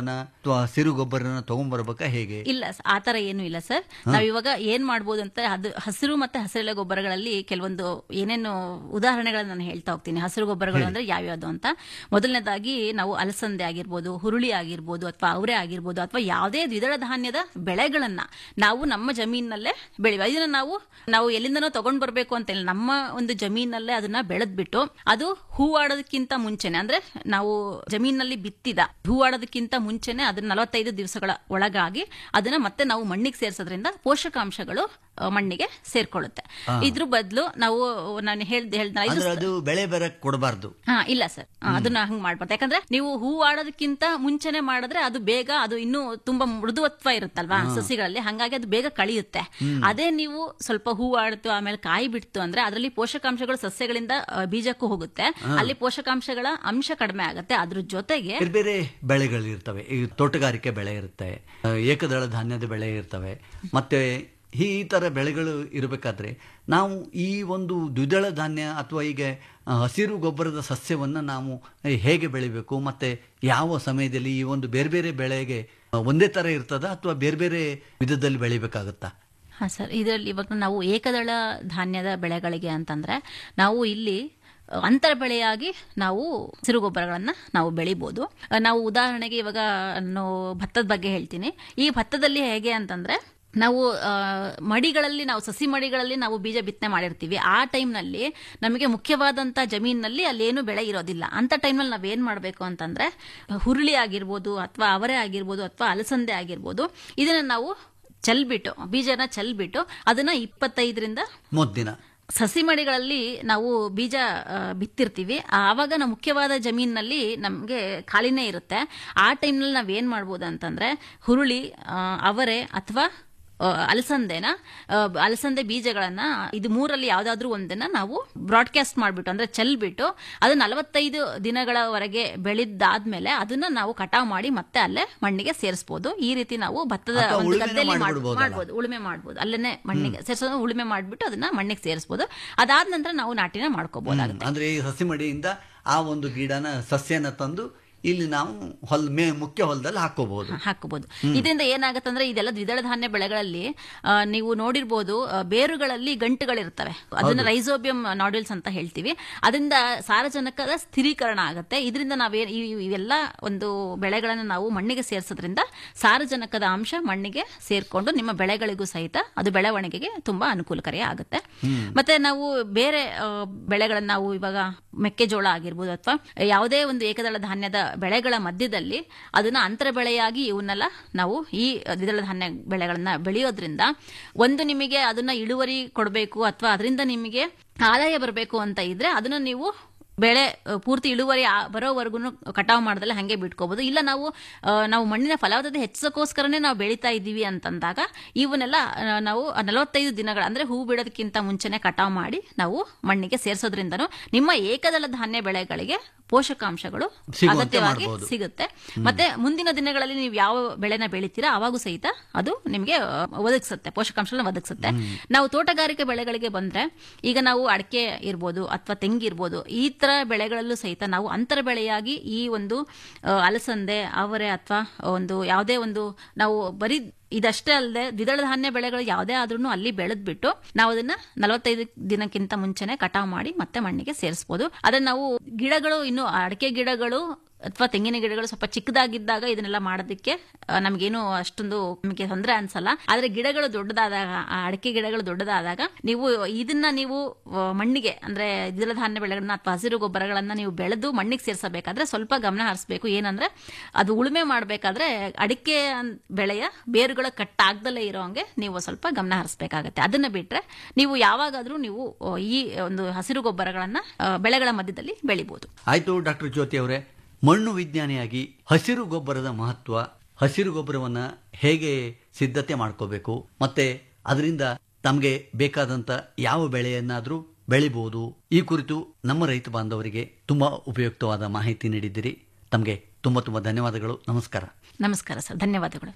ಅಥವಾ ಹಸಿರು ಗೊಬ್ಬರನ ತಗೊಂಡ್ಬರ್ಬೇಕಾ ಹೇಗೆ ಇಲ್ಲ ಸ- ಆ ತರ ಏನು ಇಲ್ಲ ಸರ್ ಹಾ. ನಾವ್ ಇವಾಗ ಏನ್ ಮಾಡ್ಬೋದು ಅಂತ ಅದು ಹಸಿರು ಮತ್ತೆ ಹಸಿರೆಲೆ ಗೊಬ್ಬರಗಳಲ್ಲಿ ಕೆಲವೊಂದು ಏನೇನು ಉದಾಹರಣೆಗಳನ್ನ ನಾನು ಹೇಳ್ತಾ ಹೋಗ್ತೀನಿ ಹಸಿರು ಗೊಬ್ಬರಗಳು ಹೇಳಿ. ಅಂದ್ರೆ ಯಾವ್ಯಾವ್ದು ಅಂತ ಮೊದಲನೇದಾಗಿ ನಾವು ಅಲಸಂದೆ ಆಗಿರ್ಬೋದು ಹುರುಳಿ ಆಗಿರ್ಬೋದು ಅಥವಾ ಅವರೆ ಆಗಿರ್ಬೋದು ಅಥವಾ ಯಾವುದೇ ದ್ವಿದಳ ಧಾನ್ಯದ ಬೆಳೆಗಳನ್ನ ನಾವು ನಮ್ಮ ಜಮೀನಲ್ಲೇ ಬೆಳೆಯುವ ಇದನ್ನ ನಾವು ನಾವು ಎಲ್ಲಿಂದನೋ ತಗೊಂಡ್ ಬರ್ಬೇಕು ಅಂತ ಇಲ್ಲ ನಮ್ಮ ಒಂದು ಜಮೀನಲ್ಲೇ ಅದನ್ನ ಬೆಳೆದ್ಬಿಟ್ಟು ಅದು ಹೂವಾಡೋದಕ್ಕಿಂತ ಮುಂಚೆನೆ ಅಂದ್ರೆ ನಾವು ಜಮೀನಲ್ಲಿ ಬಿತ್ತಿದ ಹೂವಾಡೋದಕ್ಕಿಂತ ಮುಂಚೆನೆ ಅದನ್ನ ನಲವತ್ತೈದು ದಿವಸಗಳ ಒಳಗಾಗಿ ಅದನ್ನ ಮತ್ತೆ ನಾವು ಮಣ್ಣಿಗೆ ಸೇರಿಸೋದ್ರಿಂದ ಪೋಷಕಾಂಶಗಳು ಆ, ಮಣ್ಣಿಗೆ ಸೇರ್ಕೊಳ್ಳುತ್ತೆ ಹಾ. ಇದ್ರ ಬದಲು ನಾವು ನಾನು ಹೇಳ್ದೆ ಹೇಳ್ದ ಐದು ಅಂದ್ರೆ ಅದು ಬೆಳೆ ಬರಕ್ ಕೊಡಬಾರ್ದು ಹಾ ಇಲ್ಲ ಸರ್ ಅದನ್ನ ಹಂಗ್ ಮಾಡ್ಬಾರ್ದು ಯಾಕಂದ್ರೆ ನೀವು ಹೂ ಆಡೋದಕ್ಕಿಂತ ಮುಂಚೆನೆ ಮಾಡಿದ್ರೆ ಅದು ಬೇಗ ಅದು ಇನ್ನೂ ತುಂಬಾ ಮೃದುವತ್ವ ಇರುತ್ತಲ್ವಾ ಹಾ. ಸಸಿಗಳಲ್ಲಿ ಹಂಗಾಗಿ ಅದು ಬೇಗ ಕಳಿಯುತ್ತೆ ಹ್ಮ್. ಅದೇ ನೀವು ಸ್ವಲ್ಪ ಹೂ ಆಡ್ತು ಆಮೇಲೆ ಕಾಯಿ ಬಿಡ್ತು ಅಂದ್ರೆ ಅದರಲ್ಲಿ ಪೋಷಕಾಂಶಗಳು ಸಸ್ಯಗಳಿಂದ ಆ, ಬೀಜಕ್ಕೂ ಹೋಗುತ್ತೆ ಹಾ. ಅಲ್ಲಿ ಪೋಷಕಾಂಶಗಳ ಅಂಶ ಕಡಿಮೆ ಆಗುತ್ತೆ ಅದ್ರ ಜೊತೆಗೆ ಬೇರೆ ಬೇರೆ ಬೆಳೆಗಳಿರ್ತವೆ ಈ ತೋಟಗಾರಿಕೆ ಬೆಳೆ ಇರುತ್ತೆ ಆ, ಏಕದಳ ಧಾನ್ಯದ ಬೆಳೆ ಇರ್ತವೆ ಮತ್ತೆ ಈ ತರ ಬೆಳೆಗಳು ಇರಬೇಕಾದ್ರೆ ನಾವು ಈ ಒಂದು ದ್ವಿದಳ ಧಾನ್ಯ ಅಥವಾ ಈಗ ಆ, ಹಸಿರು ಗೊಬ್ಬರದ ಸಸ್ಯವನ್ನು ನಾವು ಹೇಗೆ ಬೆಳಿಬೇಕು ಮತ್ತೆ ಯಾವ ಸಮಯದಲ್ಲಿ ಈ ಒಂದು ಬೇರೆ ಬೇರೆ ಬೆಳೆಗೆ ಆ, ಒಂದೇ ತರ ಇರ್ತದ ಅಥವಾ ಬೇರೆ ಬೇರೆ ವಿಧದಲ್ಲಿ ಬೆಳಿಬೇಕಾಗುತ್ತಾ ಹಾ ಸರ್ ಇದರಲ್ಲಿ ಇವಾಗ ನಾವು ಏಕದಳ ಧಾನ್ಯದ ಬೆಳೆಗಳಿಗೆ ಅಂತಂದ್ರೆ ನಾವು ಇಲ್ಲಿ ಅಹ್, ಅಂತರ ಬೆಳೆಯಾಗಿ ನಾವು ಸಿರುಗೊಬ್ಬರಗಳನ್ನ ನಾವು ಬೆಳಿಬೋದು ಅಹ್, ನಾವು ಉದಾಹರಣೆಗೆ ಇವಾಗ ನಾನು ಭತ್ತದ ಬಗ್ಗೆ ಹೇಳ್ತೀನಿ ಈ ಭತ್ತದಲ್ಲಿ ಹೇಗೆ ಅಂತಂದ್ರೆ ನಾವು ಆ, ಮಡಿಗಳಲ್ಲಿ ನಾವು ಸಸಿ ಮಡಿಗಳಲ್ಲಿ ನಾವು ಬೀಜ ಬಿತ್ತನೆ ಮಾಡಿರ್ತೀವಿ ಆ ಟೈಮ್ನಲ್ಲಿ ನಮಗೆ ಮುಖ್ಯವಾದಂಥ ಜಮೀನಿನಲ್ಲಿ ಅಲ್ಲೇನು ಬೆಳೆ ಇರೋದಿಲ್ಲ ಅಂತ ಟೈಮ್ನಲ್ಲಿ ನಾವು ಏನು ಮಾಡಬೇಕು ಅಂತಂದ್ರೆ ಹುರುಳಿ ಆಗಿರ್ಬೋದು ಅಥವಾ ಅವರೆ ಆಗಿರ್ಬೋದು ಅಥವಾ ಅಲಸಂದೆ ಆಗಿರ್ಬೋದು ಇದನ್ನ ನಾವು ಚೆಲ್ಬಿಟ್ಟು ಬೀಜನ ಚೆಲ್ಬಿಟ್ಟು ಅದನ್ನ ಇಪ್ಪತ್ತೈದರಿಂದ ಮೊದ್ದಿನ ಸಸಿ ಮಡಿಗಳಲ್ಲಿ ನಾವು ಬೀಜ ಆ, ಬಿತ್ತಿರ್ತೀವಿ ಆವಾಗ ನಾವು ಮುಖ್ಯವಾದ ಜಮೀನಿನಲ್ಲಿ ನಮಗೆ ಖಾಲಿನೇ ಇರುತ್ತೆ ಆ ಟೈಮ್ನಲ್ಲಿ ನಾವು ಏನು ಮಾಡ್ಬೋದು ಅಂತಂದ್ರೆ ಹುರುಳಿ ಆ, ಅವರೆ ಅಥವಾ ಆ, ಅಲಸಂದೆನ ಆ, ಅಲಸಂದೆ ಬೀಜಗಳನ್ನ ಇದು ಮೂರಲ್ಲಿ ಯಾವ್ದಾದ್ರೂ ಒಂದನ್ನ ನಾವು ಬ್ರಾಡ್ಕಾಸ್ಟ್ ಮಾಡ್ಬಿಟ್ಟು ಅಂದ್ರೆ ಚೆಲ್ಬಿಟ್ಟು ಅದು ನಲವತ್ತೈದು ದಿನಗಳವರೆಗೆ ಬೆಳೆದಾದ್ಮೇಲೆ ಅದನ್ನ ನಾವು ಕಟಾವ್ ಮಾಡಿ ಮತ್ತೆ ಅಲ್ಲೇ ಮಣ್ಣಿಗೆ ಸೇರಿಸಬಹುದು ಈ ರೀತಿ ನಾವು ಭತ್ತದ ಅಥವಾ ಒಂದು ಉಳುಮೆನೂ ಗದ್ದೆಯಲ್ಲಿ ಮಾಡ್- ಮಾಡ್ಬಿಡ್ಬೋದಲ್ಲ? ಮಾಡ್ಬೋದು ಉಳುಮೆ ಮಾಡ್ಬೋದು ಅಲ್ಲೇನೆ ಮಣ್ಣಿಗೆ ಸೇರಿಸೋದು ಉಳುಮೆ ಮಾಡ್ಬಿಟ್ಟು ಅದನ್ನ ಮಣ್ಣಿಗೆ ಸೇರಿಸಬಹುದು ಅದಾದ ನಂತರ ನಾವು ನಾಟಿನ ಮಾಡ್ಕೋಬಹುದಾಗುತ್ತೆ ಅಂದ್ರೆ ಈ ಸಸಿ ಮಡಿಯಿಂದ ಆ ಒಂದು ಗಿಡನ ಸಸ್ಯನ ತಂದು ಇಲ್ಲಿ ನಾವು ಹೊಲ್ ಮೇ ಮುಖ್ಯ ಹೊಲದಲ್ಲಿ ಹಾಕೋಬಹುದು ಹಾಕಬಹುದು ಇದರಿಂದ ಏನಾಗತ್ತಂದ್ರೆ ಇದೆಲ್ಲ ದ್ವಿದಳ ಧಾನ್ಯ ಬೆಳೆಗಳಲ್ಲಿ ಆ, ನೀವು ನೋಡಿರ್ಬೋದು ಆ, ಬೇರುಗಳಲ್ಲಿ ಗಂಟುಗಳಿರ್ತವೆ ಅದನ್ನ ಹೌದು. ರೈಸೋಬಿಯಂ ನಾಡ್ಯೂಲ್ಸ್ ಅಂತ ಹೇಳ್ತೀವಿ ಅದರಿಂದ ಸಾರಜನಕದ ಸ್ಥಿರೀಕರಣ ಆಗುತ್ತೆ ಇದರಿಂದ ನಾವೇ ಈ- ಇವೆಲ್ಲ ಒಂದು ಬೆಳೆಗಳನ್ನು ನಾವು ಮಣ್ಣಿಗೆ ಸೇರಿಸೋದ್ರಿಂದ ಸಾರಜನಕದ ಅಂಶ ಮಣ್ಣಿಗೆ ಸೇರ್ಕೊಂಡು ನಿಮ್ಮ ಬೆಳೆಗಳಿಗೂ ಸಹಿತ ಅದು ಬೆಳವಣಿಗೆಗೆ ತುಂಬಾ ಅನುಕೂಲಕಾರಿ ಆಗುತ್ತೆ ಮತ್ತೆ ನಾವು ಬೇರೆ ಆ, ಬೆಳೆಗಳನ್ನ ನಾವು ಇವಾಗ ಮೆಕ್ಕೆಜೋಳ ಆಗಿರ್ಬೋದು ಅಥವಾ ಯಾವುದೇ ಒಂದು ಏಕದಳ ಧಾನ್ಯದ ಬೆಳೆಗಳ ಮಧ್ಯದಲ್ಲಿ ಅದನ್ನ ಅಂತರ ಬೆಳೆಯಾಗಿ ಇವನ್ನೆಲ್ಲ ನಾವು ಈ ದ್ವಿದಳ ಧಾನ್ಯ ಬೆಳೆಗಳನ್ನ ಬೆಳೆಯೋದ್ರಿಂದ ಒಂದು ನಿಮಗೆ ಅದನ್ನ ಇಳುವರಿ ಕೊಡಬೇಕು ಅಥವಾ ಅದರಿಂದ ನಿಮಗೆ ಆದಾಯ ಬರಬೇಕು ಅಂತ ಇದ್ರೆ ಅದನ್ನ ನೀವು ಬೆಳೆ ಅ, ಪೂರ್ತಿ ಇಳುವರಿ ಆ- ಬರೋವರೆಗೂ ಕಟಾವು ಮಾಡ್ದಲ್ಲ ಹಂಗೆ ಬಿಟ್ಕೋಬಹುದು ಇಲ್ಲ ನಾವು ಆ, ನಾವು ಮಣ್ಣಿನ ಫಲವತ್ತತೆ ಹೆಚ್ಚೋಸ್ಕರನೇ ನಾವು ಬೆಳೀತಾ ಇದ್ದೀವಿ ಅಂತಂದಾಗ ಇವನ್ನೆಲ್ಲ ಆ, ನಾವು ನಲವತ್ತೈದು ದಿನಗಳ ಅಂದ್ರೆ ಹೂ ಬಿಡೋದಕ್ಕಿಂತ ಮುಂಚೆನೆ ಕಟಾವು ಮಾಡಿ ನಾವು ಮಣ್ಣಿಗೆ ಸೇರಿಸೋದ್ರಿಂದನೂ ನಿಮ್ಮ ಏಕದಳ ಧಾನ್ಯ ಬೆಳೆಗಳಿಗೆ ಪೋಷಕಾಂಶಗಳು ಸಿಗುವಂತೆ ಅಗತ್ಯವಾಗಿ ಮಾಡ್ಬೋದು. ಸಿಗುತ್ತೆ ಮತ್ತೆ ಮುಂದಿನ ದಿನಗಳಲ್ಲಿ ನೀವು ಯಾವ ಬೆಳೆನ ಬೆಳಿತೀರಾ ಅವಾಗೂ ಸಹಿತ ಅದು ನಿಮಗೆ ಆ, ಒದಗಿಸುತ್ತೆ ಪೋಷಕಾಂಶಗಳನ್ನ ಒದಗಿಸುತ್ತೆ ನಾವು ತೋಟಗಾರಿಕೆ ಬೆಳೆಗಳಿಗೆ ಬಂದ್ರೆ ಈಗ ನಾವು ಅಡಿಕೆ ಇರ್ಬೋದು ಅಥವಾ ತೆಂಗಿರ್ಬೋದು ಈ ತರ ಬೆಳೆಗಳಲ್ಲೂ ಸಹಿತ ನಾವು ಅಂತರ ಬೆಳೆಯಾಗಿ ಈ ಒಂದು ಆ, ಅಲಸಂದೆ ಅವರೆ ಅಥವಾ ಒಂದು ಯಾವುದೇ ಒಂದು ನಾವು ಬರೀ ಇದಷ್ಟೇ ಅಲ್ಲದೆ ದ್ವಿದಳ ಧಾನ್ಯ ಬೆಳೆಗಳು ಯಾವುದೇ ಆದ್ರೂ ಅಲ್ಲಿ ಬೆಳೆದ್ಬಿಟ್ಟು ನಾವು ಅದನ್ನ ನಲವತ್ತೈದು ದಿನಕ್ಕಿಂತ ಮುಂಚೆನೆ ಕಟಾವು ಮಾಡಿ ಮತ್ತೆ ಮಣ್ಣಿಗೆ ಸೇರಿಸಬಹುದು ಆದ್ರೆ ನಾವು ಗಿಡಗಳು ಇನ್ನು ಅಡಿಕೆ ಗಿಡಗಳು ಅಥವಾ ತೆಂಗಿನ ಗಿಡಗಳು ಸ್ವಲ್ಪ ಚಿಕ್ಕದಾಗಿದ್ದಾಗ ಇದನ್ನೆಲ್ಲ ಮಾಡೋದಕ್ಕೆ ಆ, ನಮಗೇನು ಅಷ್ಟೊಂದು ನಮಗೆ ತೊಂದರೆ ಅನ್ಸಲ್ಲ ಆದ್ರೆ ಗಿಡಗಳು ದೊಡ್ಡದಾದಾಗ ಆ ಅಡಿಕೆ ಗಿಡಗಳು ದೊಡ್ಡದಾದಾಗ ನೀವು ಇದನ್ನ ನೀವು ಆ, ಮಣ್ಣಿಗೆ ಅಂದ್ರೆ ದ್ವಿದಳ ಧಾನ್ಯ ಬೆಳೆಗಳನ್ನ ಅಥವಾ ಹಸಿರು ಗೊಬ್ಬರಗಳನ್ನ ನೀವು ಬೆಳೆದು ಮಣ್ಣಿಗೆ ಸೇರಿಸಬೇಕಾದ್ರೆ ಸ್ವಲ್ಪ ಗಮನ ಹರಿಸಬೇಕು ಏನಂದ್ರೆ ಅದು ಉಳುಮೆ ಮಾಡಬೇಕಾದ್ರೆ ಅಡಿಕೆ ಅನ್- ಬೆಳೆಯ ಬೇರುಗಳ ಕಟ್ಟಾಗ್ದಲೇ ಇರೋಂಗೆ ನೀವು ಸ್ವಲ್ಪ ಗಮನ ಹರಿಸಬೇಕಾಗತ್ತೆ ಅದನ್ನ ಬಿಟ್ರೆ ನೀವು ಯಾವಾಗಾದ್ರೂ ನೀವು ಆ, ಈ ಒಂದು ಹಸಿರು ಗೊಬ್ಬರಗಳನ್ನ ಆ, ಬೆಳೆಗಳ ಮಧ್ಯದಲ್ಲಿ ಬೆಳಿಬಹುದು ಆಯ್ತು ಡಾಕ್ಟರ್ ಜ್ಯೋತಿ ಅವರೇ ಮಣ್ಣು ವಿಜ್ಞಾನಿಯಾಗಿ ಹಸಿರು ಗೊಬ್ಬರದ ಮಹತ್ವ ಹಸಿರು ಗೊಬ್ಬರವನ್ನ ಹೇಗೆ ಸಿದ್ಧತೆ ಮಾಡ್ಕೋಬೇಕು ಮತ್ತೆ ಅದರಿಂದ ತಮಗೆ ಬೇಕಾದಂತ ಯಾವ ಬೆಳೆಯನ್ನಾದ್ರೂ ಬೆಳಿಬಹುದು ಈ ಕುರಿತು ನಮ್ಮ ರೈತ ಬಾಂಧವರಿಗೆ ತುಂಬಾ ಉಪಯುಕ್ತವಾದ ಮಾಹಿತಿ ನೀಡಿದ್ದೀರಿ ತಮಗೆ ತುಂಬಾ ತುಂಬಾ ಧನ್ಯವಾದಗಳು ನಮಸ್ಕಾರ ನಮಸ್ಕಾರ ಸರ್ ಧನ್ಯವಾದಗಳು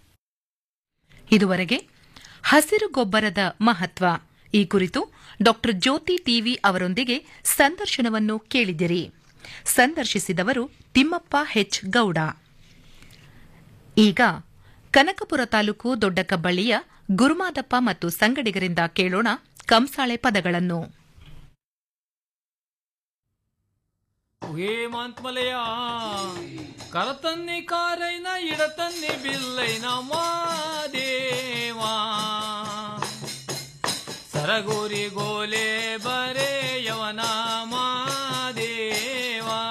ಇದುವರೆಗೆ ಹಸಿರು ಗೊಬ್ಬರದ ಮಹತ್ವ ಈ ಕುರಿತು ಡಾಕ್ಟರ್ ಜ್ಯೋತಿ ಟಿವಿ ಅವರೊಂದಿಗೆ ಸಂದರ್ಶನವನ್ನು ಕೇಳಿದಿರಿ ಸಂದರ್ಶಿಸಿದವರು ತಿಮ್ಮಪ್ಪ ಹೆಚ್ ಗೌಡ ಈಗ ಕನಕಪುರ ತಾಲೂಕು ದೊಡ್ಡಕಬ್ಬಳ್ಳಿಯ ಗುರುಮಾದಪ್ಪ ಮತ್ತು ಸಂಗಡಿಗರಿಂದ ಕೇಳೋಣ ಕಂಸಾಳೆ ಪದಗಳನ್ನು ಹೇಮಂತ್ಮಲೆಯ ಕರತನ್ನಿ ಕಾರೈನ ಇಡತನ್ನಿ ಬಿಲ್ಲೈನ ಮಾದೇವಾ ಸರಗೂರಿ ಗೋಲೆ ಬರೆಯವನ ಮಾದೇವಾ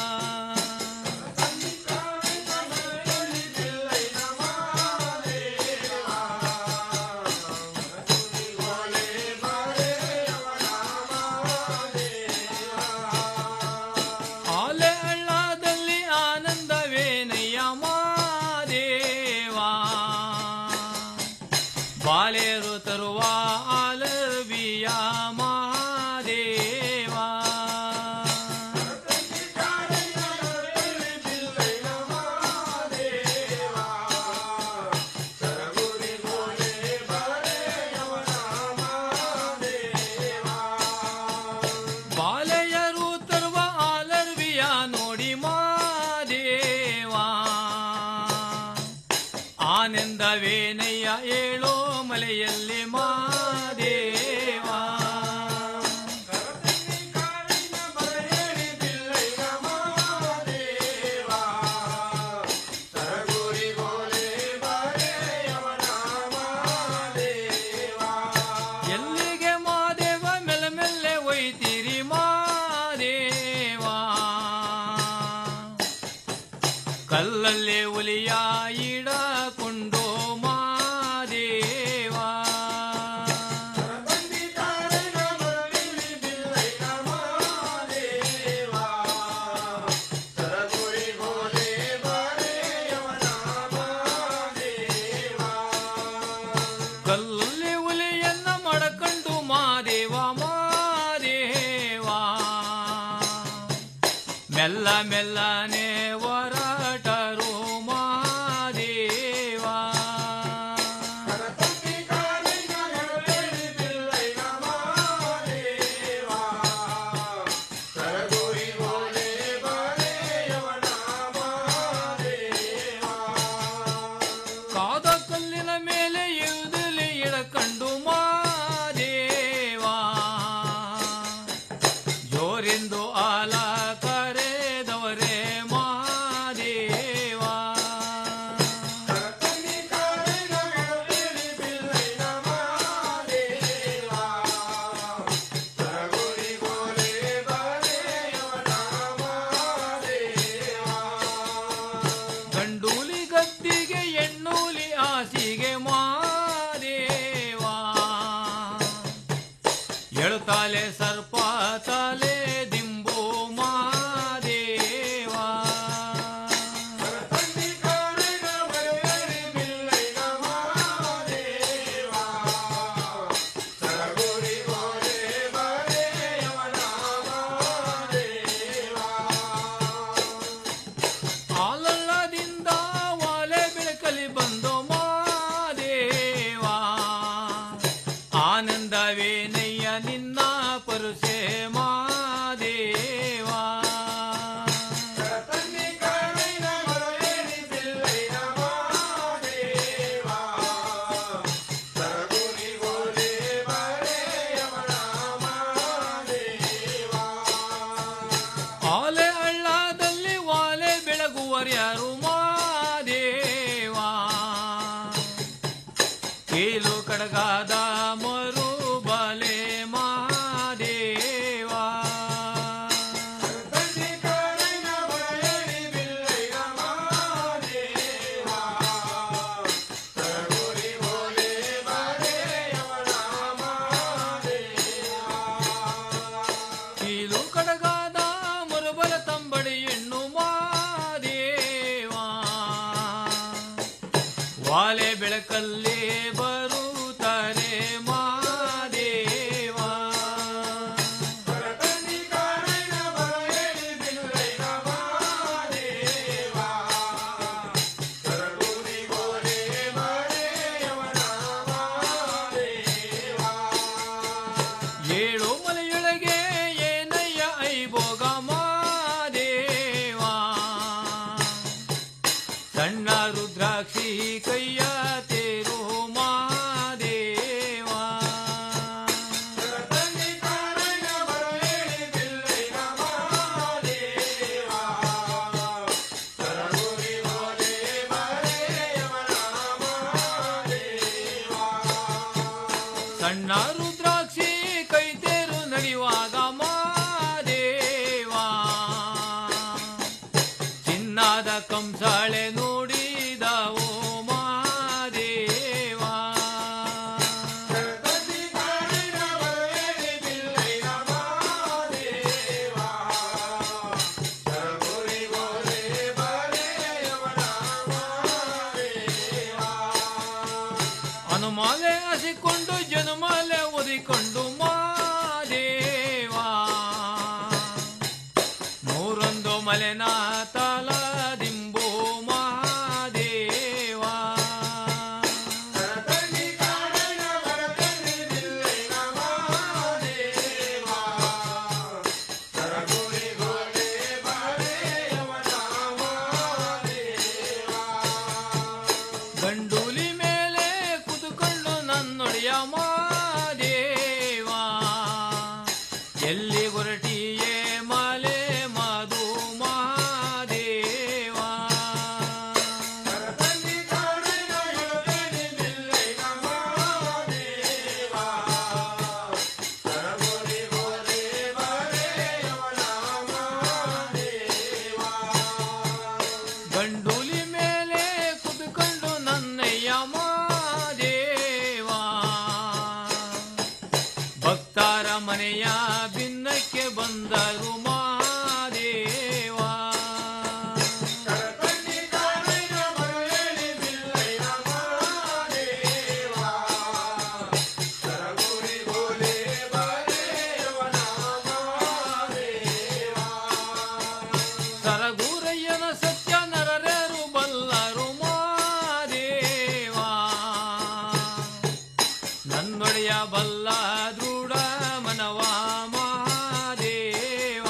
ಆಲೆ ಹಳ್ಳದಲ್ಲಿ ಆನಂದವೇನಯ್ಯ ಮಾದೇವಾ ಬಾಳೆರು ತರುವ ಆಲವಿಯ ಮಾದೇವಾ ಬಾಲೆಯರು ತರುವ ಆಲರ್ವಿಯ ನೋಡಿ ಮಾದೇವಾ ಆನಂದವೇನಯ್ಯ ಏಳೋ ಮಲೆಯಲ್ಲಿ ಮಾದೇವಾ ಎಲ್ಲಿಗೆ ಮಾದೇವ ಮೆಲ್ಲ ಮೆಲ್ಲೆ ಒಯ್ತೀರಿ ಮಾದೇವಾ ಕಲ್ಲಲ್ಲಿ ಹುಲಿಯ ಇಡಕೊಂಡು ಮಾದೇವಾ ಕಲ್ಲಲ್ಲಿ ಹುಲಿಯನ್ನ ಮಡಕೊಂಡು ಮಾದೇವ ಮಾದೇವಾ ಮೆಲ್ಲ ಮೆಲ್ಲನೆ ಹೊರಟರು ಮಾದೇವಾ ಕಾದ ಕಲ್ಲಿನ ಮೇಲೆ ಇಳಿದಲಿ ಇಳಕಂಡು ಮಾದೇವಾ ಜೋರೆಂದು ಆಲ ಕರೆದವರೇ ಮಾದೇವಾ ಗಂಡೂಲಿ ಗದ್ದಿಗೆ ಎಣ್ಣೂಲಿ ಆಸಿಗೆ ಮಾದೇವಾ ಎಳುತ್ತಾಲೆ ಸರ್ಪ ತಲೆ ದಿಂಬು ಮಾದೇವಾ ಆಲಲ್ಲದಿಂದ ಒಲೆ ಬೆಳಕಲಿ ಬಂದು ಮಾದೇವಾ ಆನಂದವೇನಯ್ಯ ನಿನ್ನ ಪರುಸೆ ಮಾದೇವಾ ಆಲೆ ಹಳ್ಳದಲ್ಲಿ ವಾಲೆ ಬೆಳಗುವರ್ಯಾರು ಮಾದೇವಾ ಕೀಲು ಕಡಗಾದ ಮರು ಬಲೆ ಮಾದೇವಾ ಕೀಲು ಕಡಗಾದ ಮರುಬಲ ತಂಬಡಿ ಹೆಣ್ಣು ಮಾದೇವಾ ವಾಲೆ ಬೆಳಕಲ್ಲಿ ಬರುತ್ತಾರೆ ಮಾದೇವಾ ಏಳು ಮಲೆಯೊಳಗೆ ಏನಯ್ಯ ಐಭೋಗ ಮಾದೇವಾ ಸಣ್ಣ ರುದ್ರಾಕ್ಷ ನಾದ ಕಂಸಾಳೆ ನುಡಿದವು ಮಾದೇವ ಹನುಮಾಲೆ ಹಸಿಕೊಂಡು ಜನುಮಾಲೆ ಒದಿಕೊಂಡು ಮಾದೇವ ನೂರೊಂದು ಮಲೆನ ತಲದಿಂಬು ಮಹಾದೇವ ಗಂಡೂಲಿ ಮೇಲೆ ಕುದುಕೊಂಡು ನನ್ನೊಡೆಯ ಮಾದೇವ ಎಲ್ಲಿ ಹೊರಟಿಯೇ ಮಾಲೆ ಮಾದು ಮಹಾದೇವ ಗಂಡೂಲಿ ಮೇಲೆ ಕುದುಕೊಂಡು ನನ್ನಯ್ಯ ಮಾದೇವ ಭಕ್ತರ ಮನೆಯ ಭಿನ್ನಕ್ಕೆ ಬಂದರು ಮಾದೇವ ಸರಗೂರಯ್ಯನ ಸತ್ಯ ನರರೇರು ಬಲ್ಲರು ಮಾದೇವ ನನ್ನೊಡೆಯ ಬಲ್ಲ ದೃಢ ಮನವ ಮಹಾದೇವ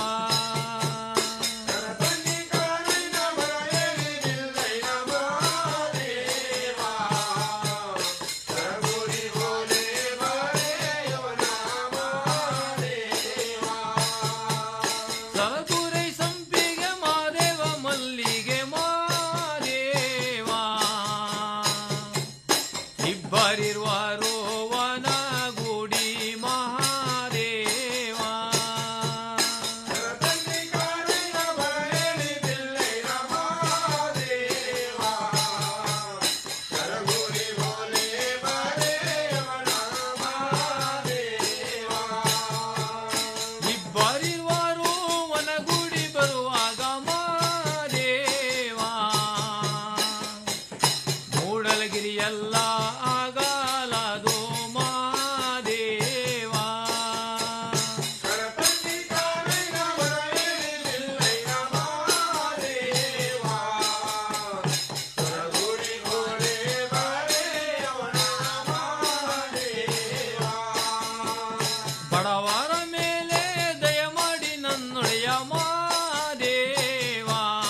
ಸರಗೂರೈ ಸಂಪಿಗೆ ಮಾದೇವ ಮಲ್ಲಿಗೆ ಮಾದೇವ ಇಬ್ಬರಿರುವರು ವನಗುಡಿ ಮಹಾದೇವ ಇಬ್ಬರಿರುವರು ವನಗುಡಿ ಬರುವಾಗ ಮಾದೇವ ಮೂಡಲಗಿರಿಯಲ್ಲ ಆಗಲಾದು ಮಾದೇವ ಬಡವರ ಮೇಲೆ ದಯ ಮಾಡಿ ನನ್ನೊಡೆಯ ಮಾದೇವ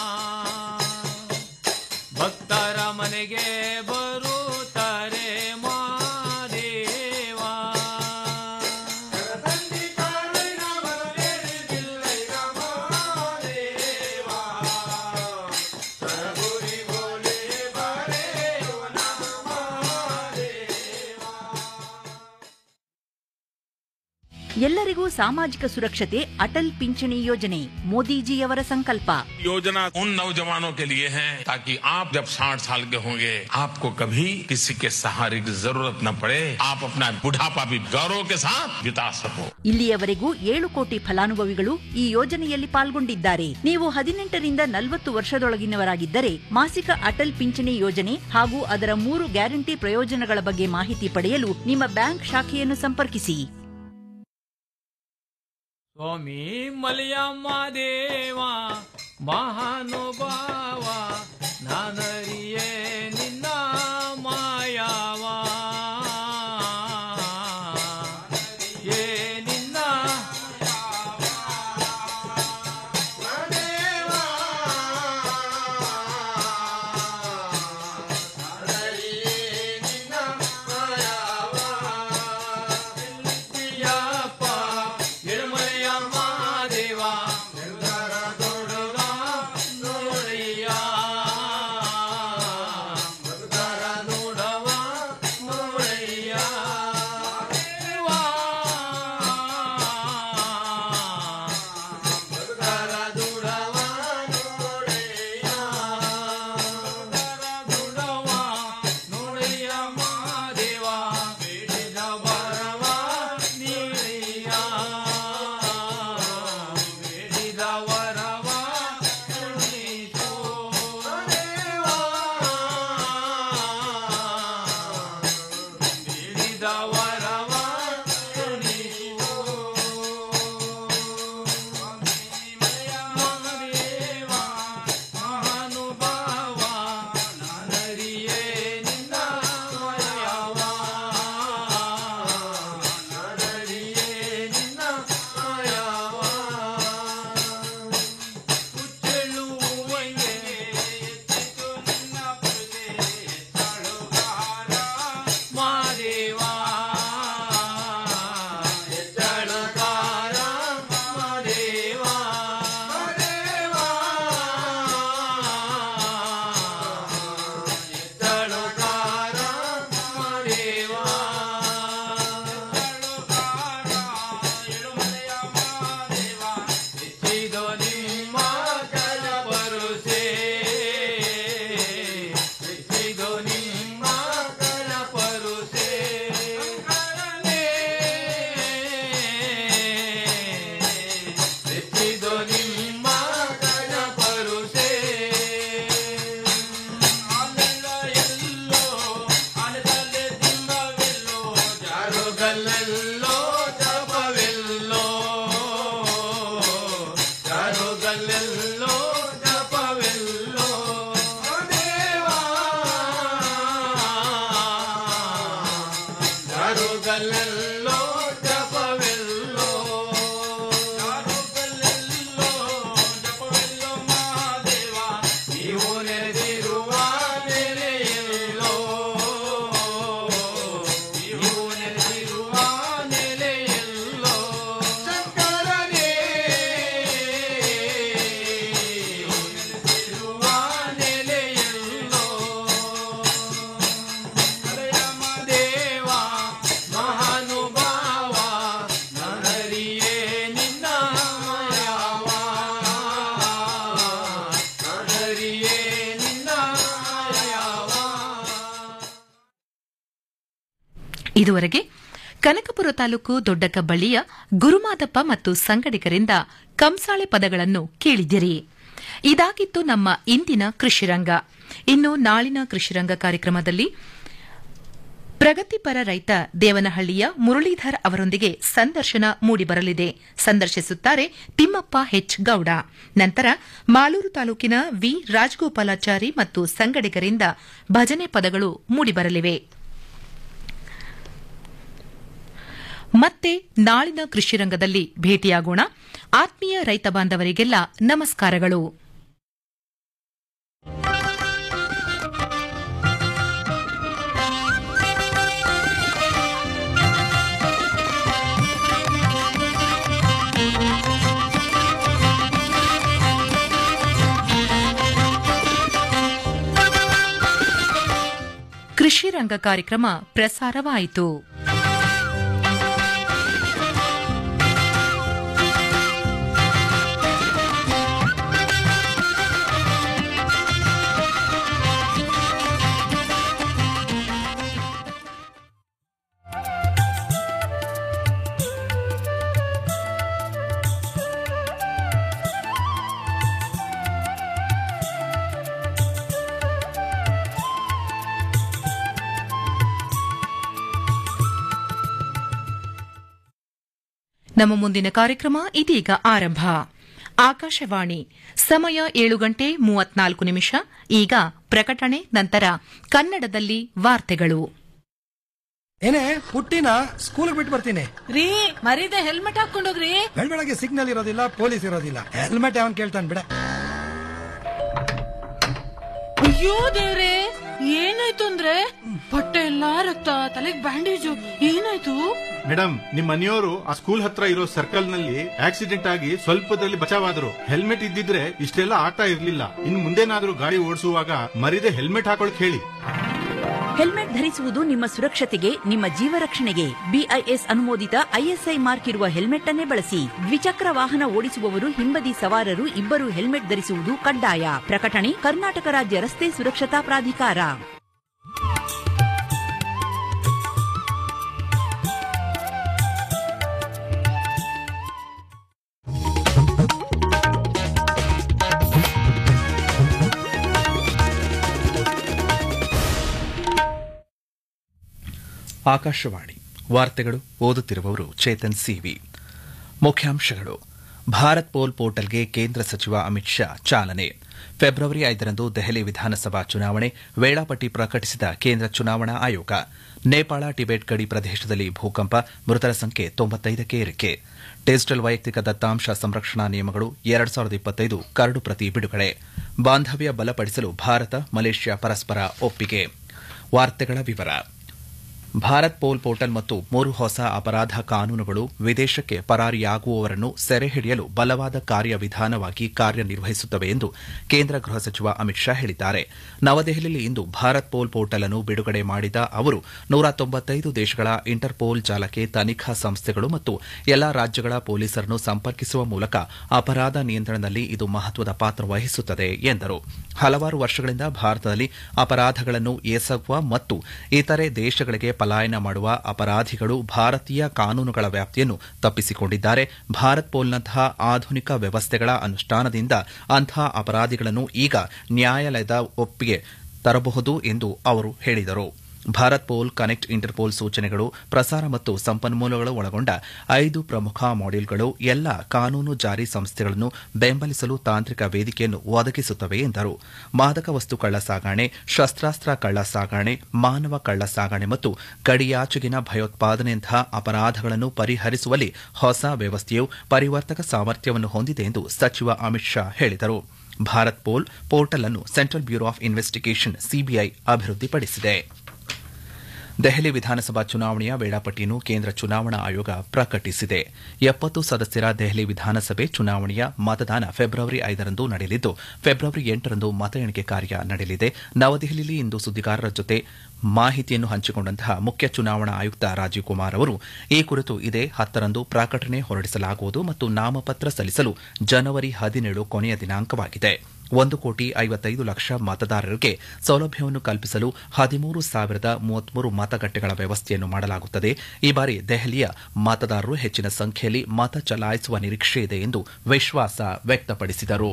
ಭಕ್ತರ ಮನೆಗೆ ಬರುತ್ತಾರೆ ಮಾದೇವ ಎಲ್ಲರಿಗೂ ಸಾಮಾಜಿಕ ಸುರಕ್ಷತೆ ಅಟಲ್ ಪಿಂಚಣಿ ಯೋಜನೆ ಮೋದಿಜಿಯವರ ಸಂಕಲ್ಪ योजना उन नौजवानों के लिए है ताकि आप जब 60 साल के होंगे आपको कभी किसी के सहारे की जरूरत न पड़े आप अपना बुढ़ापा भी गौरव के साथ बिता सको ಇಲ್ಲಿಯವರೆಗೂ ಏಳು ಕೋಟಿ ಫಲಾನುಭವಿಗಳು ಈ ಯೋಜನೆಯಲ್ಲಿ ಪಾಲ್ಗೊಂಡಿದ್ದಾರೆ ನೀವು ಹದಿನೆಂಟರಿಂದ ನಲವತ್ತು ವರ್ಷದೊಳಗಿನವರಾಗಿದ್ದರೆ ಮಾಸಿಕ ಅಟಲ್ ಪಿಂಚಣಿ ಯೋಜನೆ ಹಾಗೂ ಅದರ ಮೂರು ಗ್ಯಾರಂಟಿ ಪ್ರಯೋಜನಗಳ ಬಗ್ಗೆ ಮಾಹಿತಿ ಪಡೆಯಲು ನಿಮ್ಮ ಬ್ಯಾಂಕ್ ಶಾಖೆಯನ್ನು ಸಂಪರ್ಕಿಸಿ ಸ್ವಾಮಿ ಮಲಯಮ್ಮ ದೇವ ಮಹಾನುಭಾವ ನಾನರಿಯೇ ನಿನ್ನ ಮಾಯಾವ ಏ ನಿನ್ನ ಯಪ್ಪ ಎಳಮಲಯಮ್ಮ ದೇವ ಜರುಗಲೆಲ್ಲೋ ಜಪವೆಲ್ಲೋ ದೇವಾ ಜರುಗಲೆಲ್ಲೋ ಜಪವೆಲ್ಲೋ ಜರುಗಲೆಲ್ಲೋ ಜಪವೆಲ್ಲೋ ಮಹಾದೇವ ನೀವು ನೆರೆದಿರುವ ನೆಲೆಯೆಲ್ಲೋ ನೀವು ನೆರೆದಿರುವ ನೆಲೆಯೆಲ್ಲೋ ಶಂಕರನೇ ನೆಲೆದಿರುವ ನೆಲೆಯೆಲ್ಲೋ ದೇವ ಮಹಾನುಭಾವ ನನ್ನರಿಯೇ ನಿನ್ನ ಮಾಯವ ನನ್ನರಿಯೇ ನಿನ್ನ ಮಾಯವ ಇದುವರೆಗೆ ಕನಕಪುರ ತಾಲೂಕು ದೊಡ್ಡಕಬ್ಬಳ್ಳಿಯ ಗುರುಮಾದಪ್ಪ ಮತ್ತು ಸಂಗಡಿಗರಿಂದ ಕಂಸಾಳೆ ಪದಗಳನ್ನು ಕೇಳಿದಿರಿ ಇದಾಗಿತ್ತು ನಮ್ಮ ಇಂದಿನ ಕೃಷಿರಂಗ ಇನ್ನು ನಾಳಿನ ಕೃಷಿರಂಗ ಕಾರ್ಯಕ್ರಮದಲ್ಲಿ ಪ್ರಗತಿಪರ ರೈತ ದೇವನಹಳ್ಳಿಯ ಮುರಳೀಧರ್ ಅವರೊಂದಿಗೆ ಸಂದರ್ಶನ ಮೂಡಿಬರಲಿದೆ ಸಂದರ್ಶಿಸುತ್ತಾರೆ ತಿಮ್ಮಪ್ಪ ಹೆಚ್ ಗೌಡ ನಂತರ ಮಾಲೂರು ತಾಲೂಕಿನ ವಿ ರಾಜಗೋಪಾಲಾಚಾರಿ ಮತ್ತು ಸಂಗಡಿಗರಿಂದ ಭಜನೆ ಪದಗಳು ಮೂಡಿಬರಲಿವೆ ಮತ್ತೆ ನಾಳಿನ ಕೃಷಿರಂಗದಲ್ಲಿ ಭೇಟಿಯಾಗೋಣ ಆತ್ಮೀಯ ರೈತ ಬಾಂಧವರಿಗೆಲ್ಲ ನಮಸ್ಕಾರಗಳು ಕೃಷಿ ರಂಗ ಕಾರ್ಯಕ್ರಮ ಪ್ರಸಾರವಾಯಿತು ನಮ್ಮ ಮುಂದಿನ ಕಾರ್ಯಕ್ರಮ ಇದೀಗ ಆರಂಭ ಆಕಾಶವಾಣಿ ಸಮಯ ಏಳು ಗಂಟೆ ಮೂವತ್ನಾಲ್ಕು ನಿಮಿಷ ಈಗ ಪ್ರಕಟಣೆ ನಂತರ ಕನ್ನಡದಲ್ಲಿ ವಾರ್ತೆಗಳು ಏನೇ ಪುಟ್ಟಿನ ಸ್ಕೂಲ್ ಬಿಟ್ಟು ಬರ್ತೀನಿ ರೀ ಮರೀದೆ ಹೆಲ್ಮೆಟ್ ಹಾಕೊಂಡೋಗ್ರಿ ಬೆಳಗ್ಗೆ ಸಿಗ್ನಲ್ ಇರೋದಿಲ್ಲ ಪೊಲೀಸ್ ಇರೋದಿಲ್ಲ ಹೆಲ್ಮೆಟ್ ಯಾವನ್ ಕೇಳ್ತಾನೆ ಬಿಡ ಅಯ್ಯೋ ದೇವ್ರೆ ಏನಾಯ್ತು ಅಂದ್ರೆ ಹೊಟ್ಟೆ ಎಲ್ಲಾ ರಕ್ತ ತಲೆಗ್ ಬ್ಯಾಂಡೇಜು ಏನಾಯ್ತು ಮೇಡಮ್ ನಿಮ್ ಮನೆಯವರು ಆ ಸ್ಕೂಲ್ ಹತ್ರ ಇರೋ ಸರ್ಕಲ್ ನಲ್ಲಿ ಆಕ್ಸಿಡೆಂಟ್ ಆಗಿ ಸ್ವಲ್ಪದಲ್ಲಿ ಬಚಾವಾದ್ರು ಹೆಲ್ಮೆಟ್ ಇದ್ದಿದ್ರೆ ಇಷ್ಟೆಲ್ಲ ಆಗ್ತಾ ಇರ್ಲಿಲ್ಲ ಇನ್ ಮುಂದೇನಾದ್ರೂ ಗಾಡಿ ಓಡಿಸುವಾಗ ಮರಿದೆ ಹೆಲ್ಮೆಟ್ ಹಾಕೊಳಕ್ ಹೇಳಿ ಹೆಲ್ಮೆಟ್ ಧರಿಸುವುದು ನಿಮ್ಮ ಸುರಕ್ಷತೆಗೆ ನಿಮ್ಮ ಜೀವ ರಕ್ಷಣೆಗೆ ಬಿಐಎಸ್ ಅನುಮೋದಿತ ಐಎಸ್ಐ ಮಾರ್ಕ್ ಇರುವ ಹೆಲ್ಮೆಟ್ ಅನ್ನೇ ಬಳಸಿ ದ್ವಿಚಕ್ರ ವಾಹನ ಓಡಿಸುವವರು ಹಿಂಬದಿ ಸವಾರರು ಇಬ್ಬರು ಹೆಲ್ಮೆಟ್ ಧರಿಸುವುದು ಕಡ್ಡಾಯ ಪ್ರಕಟಣೆ ಕರ್ನಾಟಕ ರಾಜ್ಯ ರಸ್ತೆ ಸುರಕ್ಷತಾ ಪ್ರಾಧಿಕಾರ ಆಕಾಶವಾಣಿ ವಾರ್ತೆಗಳು ಓದುತ್ತಿರುವವರು ಚೇತನ್ ಸಿವಿ ಮುಖ್ಯಾಂಶಗಳು ಭಾರತ್ ಪೋಲ್ ಪೋರ್ಟಲ್ಗೆ ಕೇಂದ್ರ ಸಚಿವ ಅಮಿತ್ ಶಾ ಚಾಲನೆ ಫೆಬ್ರವರಿ ಐದರಂದು ದೆಹಲಿ ವಿಧಾನಸಭಾ ಚುನಾವಣೆ ವೇಳಾಪಟ್ಟಿ ಪ್ರಕಟಿಸಿದ ಕೇಂದ್ರ ಚುನಾವಣಾ ಆಯೋಗ ನೇಪಾಳ ಟಿಬೆಟ್ ಗಡಿ ಪ್ರದೇಶದಲ್ಲಿ ಭೂಕಂಪ ಮೃತರ ಸಂಖ್ಯೆ ತೊಂಬತ್ತೈದಕ್ಕೆ ಏರಿಕೆ ಡಿಜಿಟಲ್ ವೈಯಕ್ತಿಕ ದತ್ತಾಂಶ ಸಂರಕ್ಷಣಾ ನಿಯಮಗಳು ಎರಡು ಸಾವಿರದ ಇಪ್ಪತ್ತೈದು ಕರಡು ಪ್ರತಿ ಬಿಡುಗಡೆ ಬಾಂಧವ್ಯ ಬಲಪಡಿಸಲು ಭಾರತ ಮಲೇಷ್ಯಾ ಪರಸ್ಪರ ಒಪ್ಪಿಗೆ ವಾರ್ತೆಗಳ ವಿವರ ಭಾರತ್ ಪೋಲ್ ಪೋರ್ಟಲ್ ಮತ್ತು ಮೂರು ಹೊಸ ಅಪರಾಧ ಕಾನೂನುಗಳು ವಿದೇಶಕ್ಕೆ ಪರಾರಿಯಾಗುವವರನ್ನು ಸೆರೆ ಹಿಡಿಯಲು ಬಲವಾದ ಕಾರ್ಯವಿಧಾನವಾಗಿ ಕಾರ್ಯನಿರ್ವಹಿಸುತ್ತವೆ ಎಂದು ಕೇಂದ್ರ ಗೃಹ ಸಚಿವ ಅಮಿತ್ ಶಾ ಹೇಳಿದ್ದಾರೆ ನವದೆಹಲಿಯಲ್ಲಿ ಇಂದು ಭಾರತ್ ಪೋಲ್ ಪೋರ್ಟಲ್ ಅನ್ನು ಬಿಡುಗಡೆ ಮಾಡಿದ ಅವರು ನೂರ ತೊಂಬತ್ತೈದು ದೇಶಗಳ ಇಂಟರ್ಪೋಲ್ ಜಾಲಕ್ಕೆ ತನಿಖಾ ಸಂಸ್ಥೆಗಳು ಮತ್ತು ಎಲ್ಲಾ ರಾಜ್ಯಗಳ ಪೊಲೀಸರನ್ನು ಸಂಪರ್ಕಿಸುವ ಮೂಲಕ ಅಪರಾಧ ನಿಯಂತ್ರಣದಲ್ಲಿ ಇದು ಮಹತ್ವದ ಪಾತ್ರ ವಹಿಸುತ್ತದೆ ಎಂದರು ಹಲವಾರು ವರ್ಷಗಳಿಂದ ಭಾರತದಲ್ಲಿ ಅಪರಾಧಗಳನ್ನು ಎಸಗುವ ಮತ್ತು ಇತರೆ ದೇಶಗಳಿಗೆ ಪಲಾಯನ ಮಾಡುವ ಅಪರಾಧಿಗಳು ಭಾರತೀಯ ಕಾನೂನುಗಳ ವ್ಯಾಪ್ತಿಯನ್ನು ತಪ್ಪಿಸಿಕೊಂಡಿದ್ದಾರೆ ಭಾರತ್ ಪೋಲ್ನಂತಹ ಆಧುನಿಕ ವ್ಯವಸ್ಥೆಗಳ ಅನುಷ್ಠಾನದಿಂದ ಅಂತಹ ಅಪರಾಧಿಗಳನ್ನು ಈಗ ನ್ಯಾಯಾಲಯದ ಒಪ್ಪಿಗೆ ತರಬಹುದು ಎಂದು ಅವರು ಹೇಳಿದರು ಭಾರತ್ ಪೋಲ್ ಕನೆಕ್ಟ್ ಇಂಟರ್ಪೋಲ್ ಸೂಚನೆಗಳು ಪ್ರಸಾರ ಮತ್ತು ಸಂಪನ್ಮೂಲಗಳು ಒಳಗೊಂಡ ಐದು ಪ್ರಮುಖ ಮಾಡ್ಯೂಲ್ಗಳು ಎಲ್ಲ ಕಾನೂನು ಜಾರಿ ಸಂಸ್ಥೆಗಳನ್ನು ಬೆಂಬಲಿಸಲು ತಾಂತ್ರಿಕ ವೇದಿಕೆಯನ್ನು ಒದಗಿಸುತ್ತವೆ ಎಂದರು ಮಾದಕ ವಸ್ತು ಕಳ್ಳ ಸಾಗಣೆ ಶಸ್ತ್ರಾಸ್ತ್ರ ಕಳ್ಳ ಸಾಗಣೆ ಮಾನವ ಕಳ್ಳ ಸಾಗಣೆ ಮತ್ತು ಗಡಿಯಾಚೆಗಿನ ಭಯೋತ್ಪಾದನೆಯಂತಹ ಅಪರಾಧಗಳನ್ನು ಪರಿಹರಿಸುವಲ್ಲಿ ಹೊಸ ವ್ಯವಸ್ಥೆಯು ಪರಿವರ್ತಕ ಸಾಮರ್ಥ್ಯವನ್ನು ಹೊಂದಿದೆ ಎಂದು ಸಚಿವ ಅಮಿತ್ ಶಾ ಹೇಳಿದರು ಭಾರತ್ ಪೋಲ್ ಪೋರ್ಟಲ್ ಅನ್ನು Central Bureau of Investigation CBI ಅಭಿವೃದ್ಧಿಪಡಿಸಿದೆ ದೆಹಲಿ ವಿಧಾನಸಭಾ ಚುನಾವಣೆಯ ವೇಳಾಪಟ್ಟಿಯನ್ನು ಕೇಂದ್ರ ಚುನಾವಣಾ ಆಯೋಗ ಪ್ರಕಟಿಸಿದೆ ಎಪ್ಪತ್ತು ಸದಸ್ಯರ ದೆಹಲಿ ವಿಧಾನಸಭೆ ಚುನಾವಣೆಯ ಮತದಾನ ಫೆಬ್ರವರಿ ಐದರಂದು ನಡೆಯಲಿದ್ದು ಫೆಬ್ರವರಿ ಎಂಟರಂದು ಮತ ಎಣಿಕೆ ಕಾರ್ಯ ನಡೆಯಲಿದೆ ನವದೆಹಲಿಯಲ್ಲಿ ಇಂದು ಸುದ್ದಿಗಾರರ ಜೊತೆ ಮಾಹಿತಿಯನ್ನು ಹಂಚಿಕೊಂಡಂತಹ ಮುಖ್ಯ ಚುನಾವಣಾ ಆಯುಕ್ತ ರಾಜೀವ್ ಕುಮಾರ್ ಅವರು ಈ ಕುರಿತು ಇದೇ ಹತ್ತರಂದು ಪ್ರಕಟಣೆ ಹೊರಡಿಸಲಾಗುವುದು ಮತ್ತು ನಾಮಪತ್ರ ಸಲ್ಲಿಸಲು ಜನವರಿ ಹದಿನೇಳು ಕೊನೆಯ ದಿನಾಂಕವಾಗಿದೆ ಒಂದು ಕೋಟಿ ಐವತ್ತೈದು ಲಕ್ಷ ಮತದಾರರಿಗೆ ಸೌಲಭ್ಯವನ್ನು ಕಲ್ಪಿಸಲು ಹದಿಮೂರು ಸಾವಿರದ ಮೂವತ್ಮೂರು ಮತಗಟ್ಟೆಗಳ ವ್ಯವಸ್ಥೆಯನ್ನು ಮಾಡಲಾಗುತ್ತದೆ ಈ ಬಾರಿ ದೆಹಲಿಯ ಮತದಾರರು ಹೆಚ್ಚಿನ ಸಂಖ್ಯೆಯಲ್ಲಿ ಮತ ಚಲಾಯಿಸುವ ನಿರೀಕ್ಷೆ ಇದೆ ಎಂದು ವಿಶ್ವಾಸ ವ್ಯಕ್ತಪಡಿಸಿದರು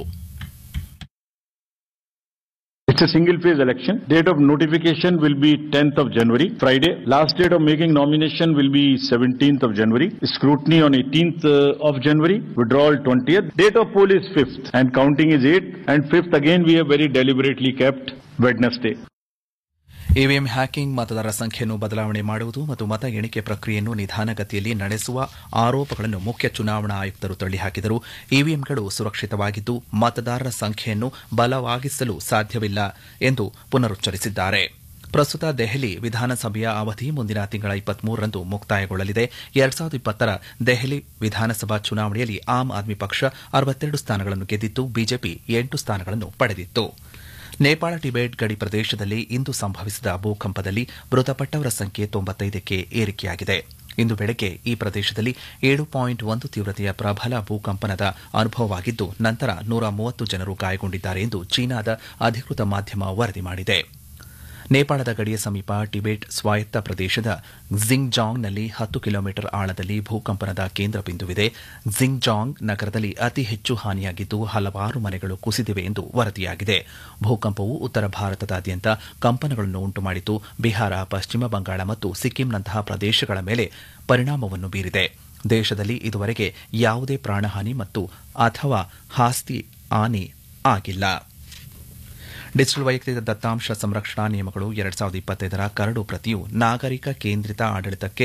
It's a single phase election. Date of notification will be 10th of January, Friday. Last date of making nomination will be 17th of January. Scrutiny on 18th uh, of January. Withdrawal 20th. Date of poll is 5th and counting is 8th. And 5th again we have very deliberately kept Wednesday. EVM hacking ಮತದಾರರ ಸಂಖ್ಯೆಯನ್ನು ಬದಲಾವಣೆ ಮಾಡುವುದು ಮತ್ತು ಮತ ಎಣಿಕೆ ಪ್ರಕ್ರಿಯೆಯನ್ನು ನಿಧಾನಗತಿಯಲ್ಲಿ ನಡೆಸುವ ಆರೋಪಗಳನ್ನು ಮುಖ್ಯ ಚುನಾವಣಾ ಆಯುಕ್ತರು ತಳ್ಳಿಹಾಕಿದರು ಇವಿಎಂಗಳು ಸುರಕ್ಷಿತವಾಗಿದ್ದು ಮತದಾರರ ಸಂಖ್ಯೆಯನ್ನು ಬಲವಾಗಿಸಲು ಸಾಧ್ಯವಿಲ್ಲ ಎಂದು ಪುನರುಚ್ಚರಿಸಿದ್ದಾರೆ ಪ್ರಸ್ತುತ ದೆಹಲಿ ವಿಧಾನಸಭೆಯ ಅವಧಿ ಮುಂದಿನ ತಿಂಗಳ ಇಪ್ಪತ್ಮೂರರಂದು ಮುಕ್ತಾಯಗೊಳ್ಳಲಿದೆ ಎರಡ್ ಸಾವಿರದ ಇಪ್ಪತ್ತರ ದೆಹಲಿ ವಿಧಾನಸಭಾ ಚುನಾವಣೆಯಲ್ಲಿ ಆಮ್ ಆದ್ಮಿ ಪಕ್ಷ ಅರವತ್ತೆರಡು ಸ್ಥಾನಗಳನ್ನು ಗೆದ್ದಿದ್ದು ಬಿಜೆಪಿ ಎಂಟು ಸ್ಥಾನಗಳನ್ನು ಪಡೆದಿತ್ತು ನೇಪಾಳ ಟಿಬೆಟ್ ಗಡಿ ಪ್ರದೇಶದಲ್ಲಿ ಇಂದು ಸಂಭವಿಸಿದ ಭೂಕಂಪದಲ್ಲಿ ಮೃತಪಟ್ಟವರ ಸಂಖ್ಯೆ ತೊಂಬತ್ತೈದಕ್ಕೆ ಏರಿಕೆಯಾಗಿದೆ ಇಂದು ಬೆಳಗ್ಗೆ ಈ ಪ್ರದೇಶದಲ್ಲಿ ಏಳು ಪಾಯಿಂಟ್ ಒಂದು ತೀವ್ರತೆಯ ಪ್ರಬಲ ಭೂಕಂಪನದ ಅನುಭವವಾಗಿದ್ದು ನಂತರ ನೂರ ಮೂವತ್ತು ಜನರು ಗಾಯಗೊಂಡಿದ್ದಾರೆ ಎಂದು ಚೀನಾದ ಅಧಿಕೃತ ಮಾಧ್ಯಮ ವರದಿ ಮಾಡಿದೆ ನೇಪಾಳದ ಗಡಿಯ ಸಮೀಪ ಟಿಬೆಟ್ ಸ್ವಾಯತ್ತ ಪ್ರದೇಶದ ಜಿಂಗ್ಜಾಂಗ್ನಲ್ಲಿ ಹತ್ತು ಕಿಲೋಮೀಟರ್ ಆಳದಲ್ಲಿ ಭೂಕಂಪನದ ಕೇಂದ್ರ ಬಿಂದುವಿದೆ ಜಿಂಗ್ಜಾಂಗ್ ನಗರದಲ್ಲಿ ಅತಿ ಹೆಚ್ಚು ಹಾನಿಯಾಗಿದ್ದು ಹಲವಾರು ಮನೆಗಳು ಕುಸಿದಿವೆ ಎಂದು ವರದಿಯಾಗಿದೆ ಭೂಕಂಪವು ಉತ್ತರ ಭಾರತದಾದ್ಯಂತ ಕಂಪನಗಳನ್ನು ಉಂಟುಮಾಡಿತು ಬಿಹಾರ ಪಶ್ಚಿಮ ಬಂಗಾಳ ಮತ್ತು ಸಿಕ್ಕಿಂನಂತಹ ಪ್ರದೇಶಗಳ ಮೇಲೆ ಪರಿಣಾಮವನ್ನು ಬೀರಿದೆ ದೇಶದಲ್ಲಿ ಇದುವರೆಗೆ ಯಾವುದೇ ಪ್ರಾಣಹಾನಿ ಮತ್ತು ಅಥವಾ ಆಸ್ತಿ ಹಾನಿ ಆಗಿಲ್ಲ ಡಿಜಿಟಲ್ ವೈಯಕ್ತಿಕ ದತ್ತಾಂಶ ಸಂರಕ್ಷಣಾ ನಿಯಮಗಳು ಎರಡ್ ಸಾವಿರದ ಇಪ್ಪತ್ತೈದರ ಕರಡು ಪ್ರತಿಯು ನಾಗರಿಕ ಕೇಂದ್ರಿತ ಆಡಳಿತಕ್ಕೆ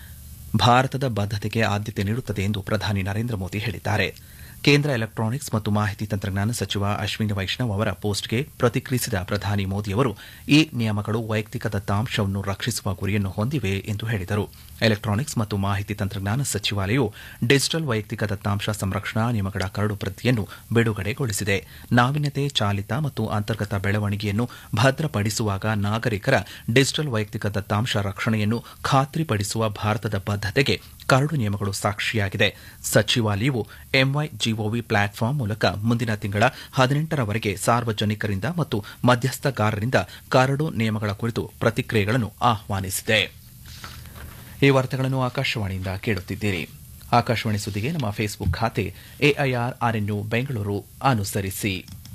ಭಾರತದ ಬದ್ಧತೆಗೆ ಆದ್ಯತೆ ನೀಡುತ್ತದೆ ಎಂದು ಪ್ರಧಾನಿ ನರೇಂದ್ರ ಮೋದಿ ಹೇಳಿದ್ದಾರೆ ಕೇಂದ್ರ ಎಲೆಕ್ಟ್ರಾನಿಕ್ಸ್ ಮತ್ತು ಮಾಹಿತಿ ತಂತ್ರಜ್ಞಾನ ಸಚಿವ ಅಶ್ವಿನಿ ವೈಷ್ಣವ್ ಅವರ ಪೋಸ್ಟ್ಗೆ ಪ್ರತಿಕ್ರಿಯಿಸಿದ ಪ್ರಧಾನಿ ಮೋದಿಯವರು ಈ ನಿಯಮಗಳು ವೈಯಕ್ತಿಕ ದತ್ತಾಂಶವನ್ನು ರಕ್ಷಿಸುವ ಗುರಿಯನ್ನು ಹೊಂದಿವೆ ಎಂದು ಹೇಳಿದರು ಎಲೆಕ್ಟ್ರಾನಿಕ್ಸ್ ಮತ್ತು ಮಾಹಿತಿ ತಂತ್ರಜ್ಞಾನ ಸಚಿವಾಲಯವು ಡಿಜಿಟಲ್ ವೈಯಕ್ತಿಕ ದತ್ತಾಂಶ ಸಂರಕ್ಷಣಾ ನಿಯಮಗಳ ಕರಡು ಪ್ರತಿಯನ್ನು ಬಿಡುಗಡೆಗೊಳಿಸಿದೆ ನಾವೀನ್ಯತೆ ಚಾಲಿತ ಮತ್ತು ಅಂತರ್ಗತ ಬೆಳವಣಿಗೆಯನ್ನು ಭದ್ರಪಡಿಸುವಾಗ ನಾಗರಿಕರ ಡಿಜಿಟಲ್ ವೈಯಕ್ತಿಕ ದತ್ತಾಂಶ ರಕ್ಷಣೆಯನ್ನು ಖಾತ್ರಿಪಡಿಸುವ ಭಾರತದ ಬದ್ಧತೆಗೆ ಕರಡು ನಿಯಮಗಳು ಸಾಕ್ಷಿಯಾಗಿದೆ ಸಚಿವಾಲಯವು ಎಂವೈ ಜಿಒವಿ ಪ್ಲಾಟ್ಫಾರ್ಮ್ ಮೂಲಕ ಮುಂದಿನ ತಿಂಗಳ ಹದಿನೆಂಟರವರೆಗೆ ಸಾರ್ವಜನಿಕರಿಂದ ಮತ್ತು ಮಧ್ಯಸ್ಥಗಾರರಿಂದ ಕರಡು ನಿಯಮಗಳ ಕುರಿತು ಪ್ರತಿಕ್ರಿಯೆಗಳನ್ನು ಆಹ್ವಾನಿಸಿದೆ ಈ ವಾರ್ತೆಗಳನ್ನು ಆಕಾಶವಾಣಿಯಿಂದ ಕೇಳುತ್ತಿದ್ದೀರಿ ಆಕಾಶವಾಣಿ ಸುದ್ದಿಗೆ ನಮ್ಮ ಫೇಸ್ಬುಕ್ ಖಾತೆ ಎಐಆರ್ ಆರ್ಎನ್ಯು ಬೆಂಗಳೂರು ಅನುಸರಿಸಿ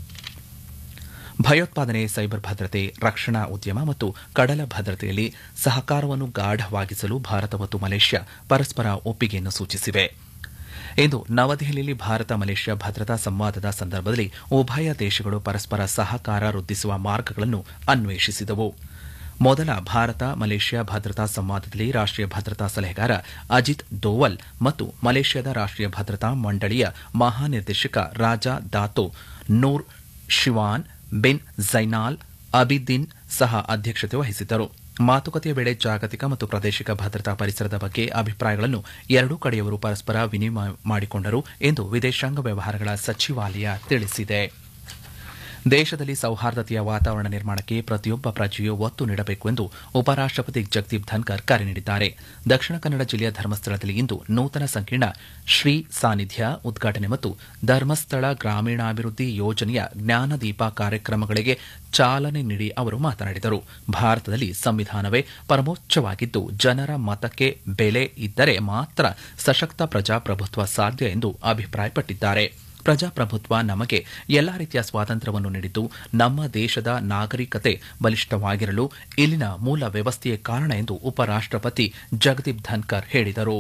ಭಯೋತ್ಪಾದನೆ ಸೈಬರ್ ಭದ್ರತೆ ರಕ್ಷಣಾ ಉದ್ಯಮ ಮತ್ತು ಕಡಲ ಭದ್ರತೆಯಲ್ಲಿ ಸಹಕಾರವನ್ನು ಗಾಢವಾಗಿಸಲು ಭಾರತ ಮತ್ತು ಮಲೇಷ್ಯಾ ಪರಸ್ಪರ ಒಪ್ಪಿಗೆಯನ್ನು ಸೂಚಿಸಿವೆ ಇಂದು ನವದೆಹಲಿಯಲ್ಲಿ ಭಾರತ ಮಲೇಷ್ಯಾ ಭದ್ರತಾ ಸಂವಾದದ ಸಂದರ್ಭದಲ್ಲಿ ಉಭಯ ದೇಶಗಳು ಪರಸ್ಪರ ಸಹಕಾರ ವೃದ್ಧಿಸುವ ಮಾರ್ಗಗಳನ್ನು ಅನ್ವೇಷಿಸಿದವು ಮೊದಲ ಭಾರತ ಮಲೇಷ್ಯಾ ಭದ್ರತಾ ಸಂವಾದದಲ್ಲಿ ರಾಷ್ಟೀಯ ಭದ್ರತಾ ಸಲಹೆಗಾರ ಅಜಿತ್ ದೋವಲ್ ಮತ್ತು ಮಲೇಷ್ಯಾದ ರಾಷ್ಟೀಯ ಭದ್ರತಾ ಮಂಡಳಿಯ ಮಹಾನಿರ್ದೇಶಕ Raja Dato Nushirwan bin Zainal Abidin ಸಹ ಅಧ್ಯಕ್ಷತೆ ವಹಿಸಿದ್ದರು ಮಾತುಕತೆಯ ವೇಳೆ ಜಾಗತಿಕ ಮತ್ತು ಪ್ರಾದೇಶಿಕ ಭದ್ರತಾ ಪರಿಸರದ ಬಗ್ಗೆ ಅಭಿಪ್ರಾಯಗಳನ್ನು ಎರಡೂ ಕಡೆಯವರು ಪರಸ್ಪರ ವಿನಿಮಯ ಮಾಡಿಕೊಂಡರು ಎಂದು ವಿದೇಶಾಂಗ ವ್ಯವಹಾರಗಳ ಸಚಿವಾಲಯ ತಿಳಿಸಿದೆ ದೇಶದಲ್ಲಿ ಸೌಹಾರ್ದತೆಯ ವಾತಾವರಣ ನಿರ್ಮಾಣಕ್ಕೆ ಪ್ರತಿಯೊಬ್ಬ ಪ್ರಜೆಯೂ ಒತ್ತು ನೀಡಬೇಕು ಎಂದು ಉಪರಾಷ್ಟಪತಿ ಜಗದೀಪ್ ಧನ್ಕರ್ ಕರೆ ನೀಡಿದ್ದಾರೆ ದಕ್ಷಿಣ ಕನ್ನಡ ಜಿಲ್ಲೆಯ ಧರ್ಮಸ್ಥಳದಲ್ಲಿ ಇಂದು ನೂತನ ಸಂಕೀರ್ಣ ಶ್ರೀ ಸಾನ್ನಿಧ್ಯ ಉದ್ಘಾಟನೆ ಮತ್ತು ಧರ್ಮಸ್ಥಳ ಗ್ರಾಮೀಣಾಭಿವೃದ್ಧಿ ಯೋಜನೆಯ ಜ್ಞಾನದೀಪ ಕಾರ್ಯಕ್ರಮಗಳಿಗೆ ಚಾಲನೆ ನೀಡಿ ಅವರು ಮಾತನಾಡಿದರು ಭಾರತದಲ್ಲಿ ಸಂವಿಧಾನವೇ ಪರಮೋಚ್ಚವಾಗಿದ್ದು ಜನರ ಮತಕ್ಕೆ ಬೆಲೆ ಇದ್ದರೆ ಮಾತ್ರ ಸಶಕ್ತ ಪ್ರಜಾಪ್ರಭುತ್ವ ಸಾಧ್ಯ ಎಂದು ಅಭಿಪ್ರಾಯಪಟ್ಟಿದ್ದಾರೆ ಪ್ರಜಾಪ್ರಭುತ್ವ ನಮಗೆ ಎಲ್ಲಾ ರೀತಿಯ ಸ್ವಾತಂತ್ರ್ಯವನ್ನು ನೀಡಿದ್ದು ನಮ್ಮ ದೇಶದ ನಾಗರಿಕತೆ ಬಲಿಷ್ಠವಾಗಿರಲು ಇಲ್ಲಿನ ಮೂಲ ವ್ಯವಸ್ಥೆಯೇ ಕಾರಣ ಎಂದು ಉಪರಾಷ್ಟಪತಿ ಜಗದೀಪ್ ಧನ್ಕರ್ ಹೇಳಿದರು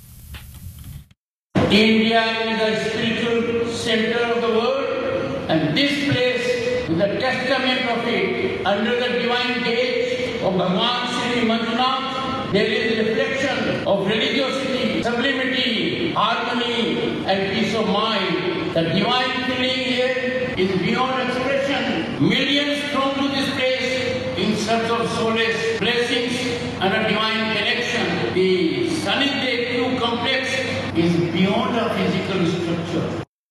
India is a spiritual center of the world, and this place is a testament of it. Under the divine gate of Bhagwan Sri Manjunath, there is reflection of religiosity, sublimity, harmony, and peace of mind. The divine feeling here is beyond expression. Millions throng to this place in search of solace, blessings, and a divine connection. The Sanidhe Q complex is beyond a physical structure.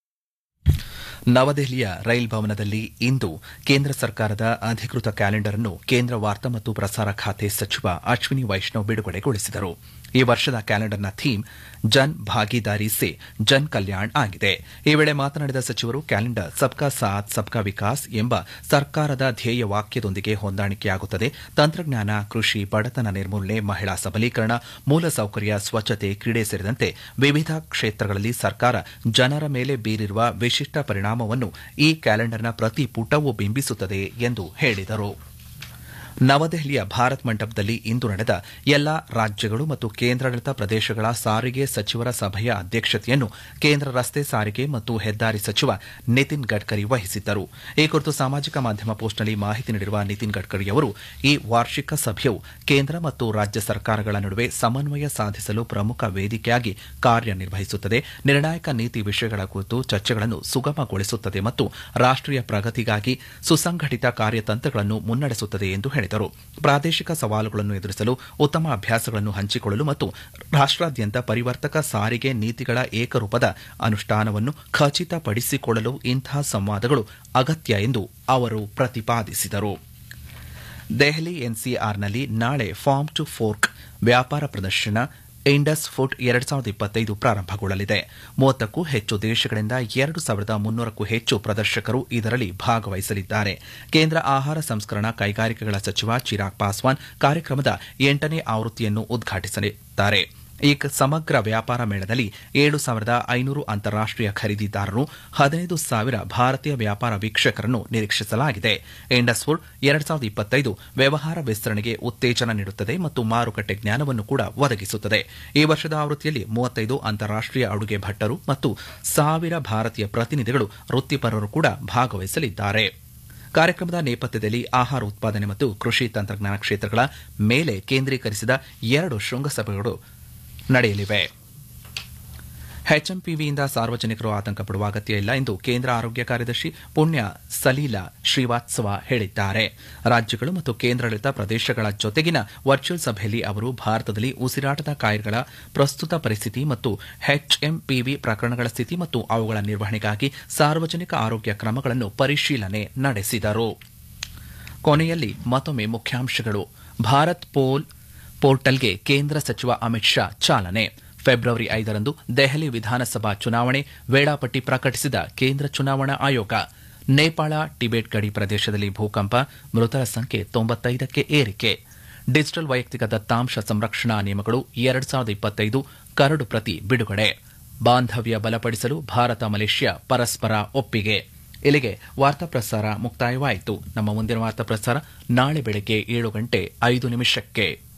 ನವದೆಹಲಿಯ ರೈಲ್ ಭವನದಲ್ಲಿ ಇಂದು ಕೇಂದ್ರ ಸರ್ಕಾರದ ಅಧಿಕೃತ ಕ್ಯಾಲೆಂಡರ್ ಅನ್ನು ಕೇಂದ್ರ ವಾರ್ತಾ ಮತ್ತು ಪ್ರಸಾರ ಖಾತೆ ಸಚಿವ ಅಶ್ವಿನಿ ವೈಷ್ಣವ್ ಬಿಡುಗಡೆಗೊಳಿಸಿದರು ಈ ವರ್ಷದ ಕ್ಯಾಲೆಂಡರ್ನ ಥೀಮ್ ಜನ್ ಭಾಗಿದಾರಿ ಸೆ ಜನ್ ಕಲ್ಯಾಣ್ ಆಗಿದೆ ಈ ವೇಳೆ ಮಾತನಾಡಿದ ಸಚಿವರು ಕ್ಯಾಲೆಂಡರ್ ಸಬ್ಕಾ ಸಾಥ್ ಸಬ್ಕಾ ವಿಕಾಸ್ ಎಂಬ ಸರ್ಕಾರದ ಧ್ಯೇಯ ವಾಕ್ಯದೊಂದಿಗೆ ಹೊಂದಾಣಿಕೆಯಾಗುತ್ತದೆ ತಂತ್ರಜ್ಞಾನ ಕೃಷಿ ಬಡತನ ನಿರ್ಮೂಲನೆ ಮಹಿಳಾ ಸಬಲೀಕರಣ ಮೂಲಸೌಕರ್ಯ ಸ್ವಚ್ಛತೆ ಕ್ರೀಡೆ ಸೇರಿದಂತೆ ವಿವಿಧ ಕ್ಷೇತ್ರಗಳಲ್ಲಿ ಸರ್ಕಾರ ಜನರ ಮೇಲೆ ಬೀರಿರುವ ವಿಶಿಷ್ಟ ಪರಿಣಾಮವನ್ನು ಈ ಕ್ಯಾಲೆಂಡರ್ನ ಪ್ರತಿ ಪುಟವೂ ಬಿಂಬಿಸುತ್ತದೆ ಎಂದು ಹೇಳಿದರು ನವದೆಹಲಿಯ ಭಾರತ್ ಮಂಟಪದಲ್ಲಿ ಇಂದು ನಡೆದ ಎಲ್ಲಾ ರಾಜ್ಯಗಳು ಮತ್ತು ಕೇಂದ್ರಾಡಳಿತ ಪ್ರದೇಶಗಳ ಸಾರಿಗೆ ಸಚಿವರ ಸಭೆಯ ಅಧ್ಯಕ್ಷತೆಯನ್ನು ಕೇಂದ್ರ ರಸ್ತೆ ಸಾರಿಗೆ ಮತ್ತು ಹೆದ್ದಾರಿ ಸಚಿವ ನಿತಿನ್ ಗಡ್ಕರಿ ವಹಿಸಿದ್ದರು ಈ ಕುರಿತು ಸಾಮಾಜಿಕ ಮಾಧ್ಯಮ ಪೋಸ್ಟ್ನಲ್ಲಿ ಮಾಹಿತಿ ನೀಡಿರುವ ನಿತಿನ್ ಗಡ್ಕರಿ ಅವರು ಈ ವಾರ್ಷಿಕ ಸಭೆಯು ಕೇಂದ್ರ ಮತ್ತು ರಾಜ್ಯ ಸರ್ಕಾರಗಳ ನಡುವೆ ಸಮನ್ವಯ ಸಾಧಿಸಲು ಪ್ರಮುಖ ವೇದಿಕೆಯಾಗಿ ಕಾರ್ಯನಿರ್ವಹಿಸುತ್ತದೆ ನಿರ್ಣಾಯಕ ನೀತಿ ವಿಷಯಗಳ ಕುರಿತು ಚರ್ಚೆಗಳನ್ನು ಸುಗಮಗೊಳಿಸುತ್ತದೆ ಮತ್ತು ರಾಷ್ಟೀಯ ಪ್ರಗತಿಗಾಗಿ ಸುಸಂಘಟಿತ ಕಾರ್ಯತಂತ್ರಗಳನ್ನು ಮುನ್ನಡೆಸುತ್ತದೆ ಎಂದು ಹೇಳಿದರು ಪ್ರಾದೇಶಿಕ ಸವಾಲುಗಳನ್ನು ಎದುರಿಸಲು ಉತ್ತಮ ಅಭ್ಯಾಸಗಳನ್ನು ಹಂಚಿಕೊಳ್ಳಲು ಮತ್ತು ರಾಷ್ಟ್ರಾದ್ಯಂತ ಪರಿವರ್ತಕ ಸಾರಿಗೆ ನೀತಿಗಳ ಏಕರೂಪದ ಅನುಷ್ಠಾನವನ್ನು ಖಚಿತಪಡಿಸಿಕೊಳ್ಳಲು ಇಂತಹ ಸಂವಾದಗಳು ಅಗತ್ಯ ಎಂದು ಅವರು ಪ್ರತಿಪಾದಿಸಿದರು ದೆಹಲಿ ಎನ್ಸಿಆರ್ನಲ್ಲಿ ನಾಳೆ ಫಾರ್ಮ್ ಟು ಫೋರ್ಕ್ ವ್ಯಾಪಾರ ಪ್ರದರ್ಶನ ಇಂಡಸ್ ಫುಡ್ ಎರಡ್ ಸಾವಿರದ ಇಪ್ಪತ್ತೈದು ಪ್ರಾರಂಭಗೊಳ್ಳಲಿದೆ ಮೂವತ್ತಕ್ಕೂ ಹೆಚ್ಚು ದೇಶಗಳಿಂದ ಎರಡು ಸಾವಿರದ ಮುನ್ನೂರಕ್ಕೂ ಹೆಚ್ಚು ಪ್ರದರ್ಶಕರು ಇದರಲ್ಲಿ ಭಾಗವಹಿಸಲಿದ್ದಾರೆ ಕೇಂದ್ರ ಆಹಾರ ಸಂಸ್ಕರಣಾ ಕೈಗಾರಿಕೆಗಳ ಸಚಿವ ಚಿರಾಗ್ ಪಾಸ್ವಾನ್ ಕಾರ್ಯಕ್ರಮದ ಎಂಟನೇ ಆವೃತ್ತಿಯನ್ನು ಉದ್ಘಾಟಿಸಲಿದ್ದಾರೆ ಈ ಸಮಗ್ರ ವ್ಯಾಪಾರ ಮೇಳದಲ್ಲಿ ಏಳು ಸಾವಿರದ ಐನೂರು ಅಂತಾರಾಷ್ಟೀಯ ಖರೀದಿದಾರರು ಹದಿನೈದು ಸಾವಿರ ಭಾರತೀಯ ವ್ಯಾಪಾರ ವೀಕ್ಷಕರನ್ನು ನಿರೀಕ್ಷಿಸಲಾಗಿದೆ ಇಂಡಸ್ ಫುಡ್ ಎರಡ್ ಸಾವಿರದ ಇಪ್ಪತ್ತೈದು ವ್ಯವಹಾರ ವಿಸ್ತರಣೆಗೆ ಉತ್ತೇಜನ ನೀಡುತ್ತದೆ ಮತ್ತು ಮಾರುಕಟ್ಟೆ ಜ್ಞಾನವನ್ನು ಕೂಡ ಒದಗಿಸುತ್ತದೆ ಈ ವರ್ಷದ ಆವೃತ್ತಿಯಲ್ಲಿ ಮೂವತ್ತೈದು ಅಂತಾರಾಷ್ಟೀಯ ಅಡುಗೆ ಭಟ್ಟರು ಮತ್ತು ಸಾವಿರ ಭಾರತೀಯ ಪ್ರತಿನಿಧಿಗಳು ವೃತ್ತಿಪರರು ಕೂಡ ಭಾಗವಹಿಸಲಿದ್ದಾರೆ ಕಾರ್ಯಕ್ರಮದ ನೇಪಥ್ಯದಲ್ಲಿ ಆಹಾರ ಉತ್ಪಾದನೆ ಮತ್ತು ಕೃಷಿ ತಂತ್ರಜ್ಞಾನ ಕ್ಷೇತ್ರಗಳ ಮೇಲೆ ಕೇಂದ್ರೀಕರಿಸಿದ ಎರಡು ಶೃಂಗಸಭೆಗಳು ನಡೆಯಲಿವೆ ಎಚ್ಎಂಪಿವಿಯಿಂದ ಸಾರ್ವಜನಿಕರು ಆತಂಕ ಪಡುವ ಅಗತ್ಯ ಇಲ್ಲ ಎಂದು ಕೇಂದ್ರ ಆರೋಗ್ಯ ಕಾರ್ಯದರ್ಶಿ ಪುಣ್ಯ ಸಲೀಲಾ ಶ್ರೀವಾತ್ಸವ ಹೇಳಿದ್ದಾರೆ ರಾಜ್ಯಗಳು ಮತ್ತು ಕೇಂದ್ರಾಡಳಿತ ಪ್ರದೇಶಗಳ ಜೊತೆಗಿನ ವರ್ಚುವಲ್ ಸಭೆಯಲ್ಲಿ ಅವರು ಭಾರತದಲ್ಲಿ ಉಸಿರಾಟದ ಕಾಯಿಲೆಗಳ ಪ್ರಸ್ತುತ ಪರಿಸ್ಥಿತಿ ಮತ್ತು ಎಚ್ಎಂಪಿವಿ ಪ್ರಕರಣಗಳ ಸ್ಥಿತಿ ಮತ್ತು ಅವುಗಳ ನಿರ್ವಹಣೆಗಾಗಿ ಸಾರ್ವಜನಿಕ ಆರೋಗ್ಯ ಕ್ರಮಗಳನ್ನು ಪರಿಶೀಲನೆ ನಡೆಸಿದರು ಕೊನೆಯಲ್ಲಿ ಮತ್ತೊಮ್ಮೆ ಮುಖ್ಯಾಂಶಗಳು ಭಾರತ್ ಪೋಲ್ ಪೋರ್ಟಲ್ಗೆ ಕೇಂದ್ರ ಸಚಿವ ಅಮಿತ್ ಶಾ ಚಾಲನೆ ಫೆಬ್ರವರಿ ಐದರಂದು ದೆಹಲಿ ವಿಧಾನಸಭಾ ಚುನಾವಣೆ ವೇಳಾಪಟ್ಟಿ ಪ್ರಕಟಿಸಿದ ಕೇಂದ್ರ ಚುನಾವಣಾ ಆಯೋಗ ನೇಪಾಳ ಟಿಬೆಟ್ ಗಡಿ ಪ್ರದೇಶದಲ್ಲಿ ಭೂಕಂಪ ಮೃತರ ಸಂಖ್ಯೆ ತೊಂಬತ್ತೈದಕ್ಕೆ ಏರಿಕೆ ಡಿಜಿಟಲ್ ವೈಯಕ್ತಿಕ ದತ್ತಾಂಶ ಸಂರಕ್ಷಣಾ ನಿಯಮಗಳು ಎರಡ್ ಸಾವಿರದ ಇಪ್ಪತ್ತೈದು ಕರಡು ಪ್ರತಿ ಬಿಡುಗಡೆ ಬಾಂಧವ್ಯ ಬಲಪಡಿಸಲು ಭಾರತ ಮಲೇಷ್ಯಾ ಪರಸ್ಪರ ಒಪ್ಪಿಗೆ ಇಲ್ಲಿಗೆ ವಾರ್ತಾ ಪ್ರಸಾರ ಮುಕ್ತಾಯವಾಯಿತು ನಮ್ಮ ಮುಂದಿನ ವಾರ್ತಾ ಪ್ರಸಾರ ನಾಳೆ ಬೆಳಗ್ಗೆ ಏಳು ಗಂಟೆ ಐದು ನಿಮಿಷಕ್ಕೆ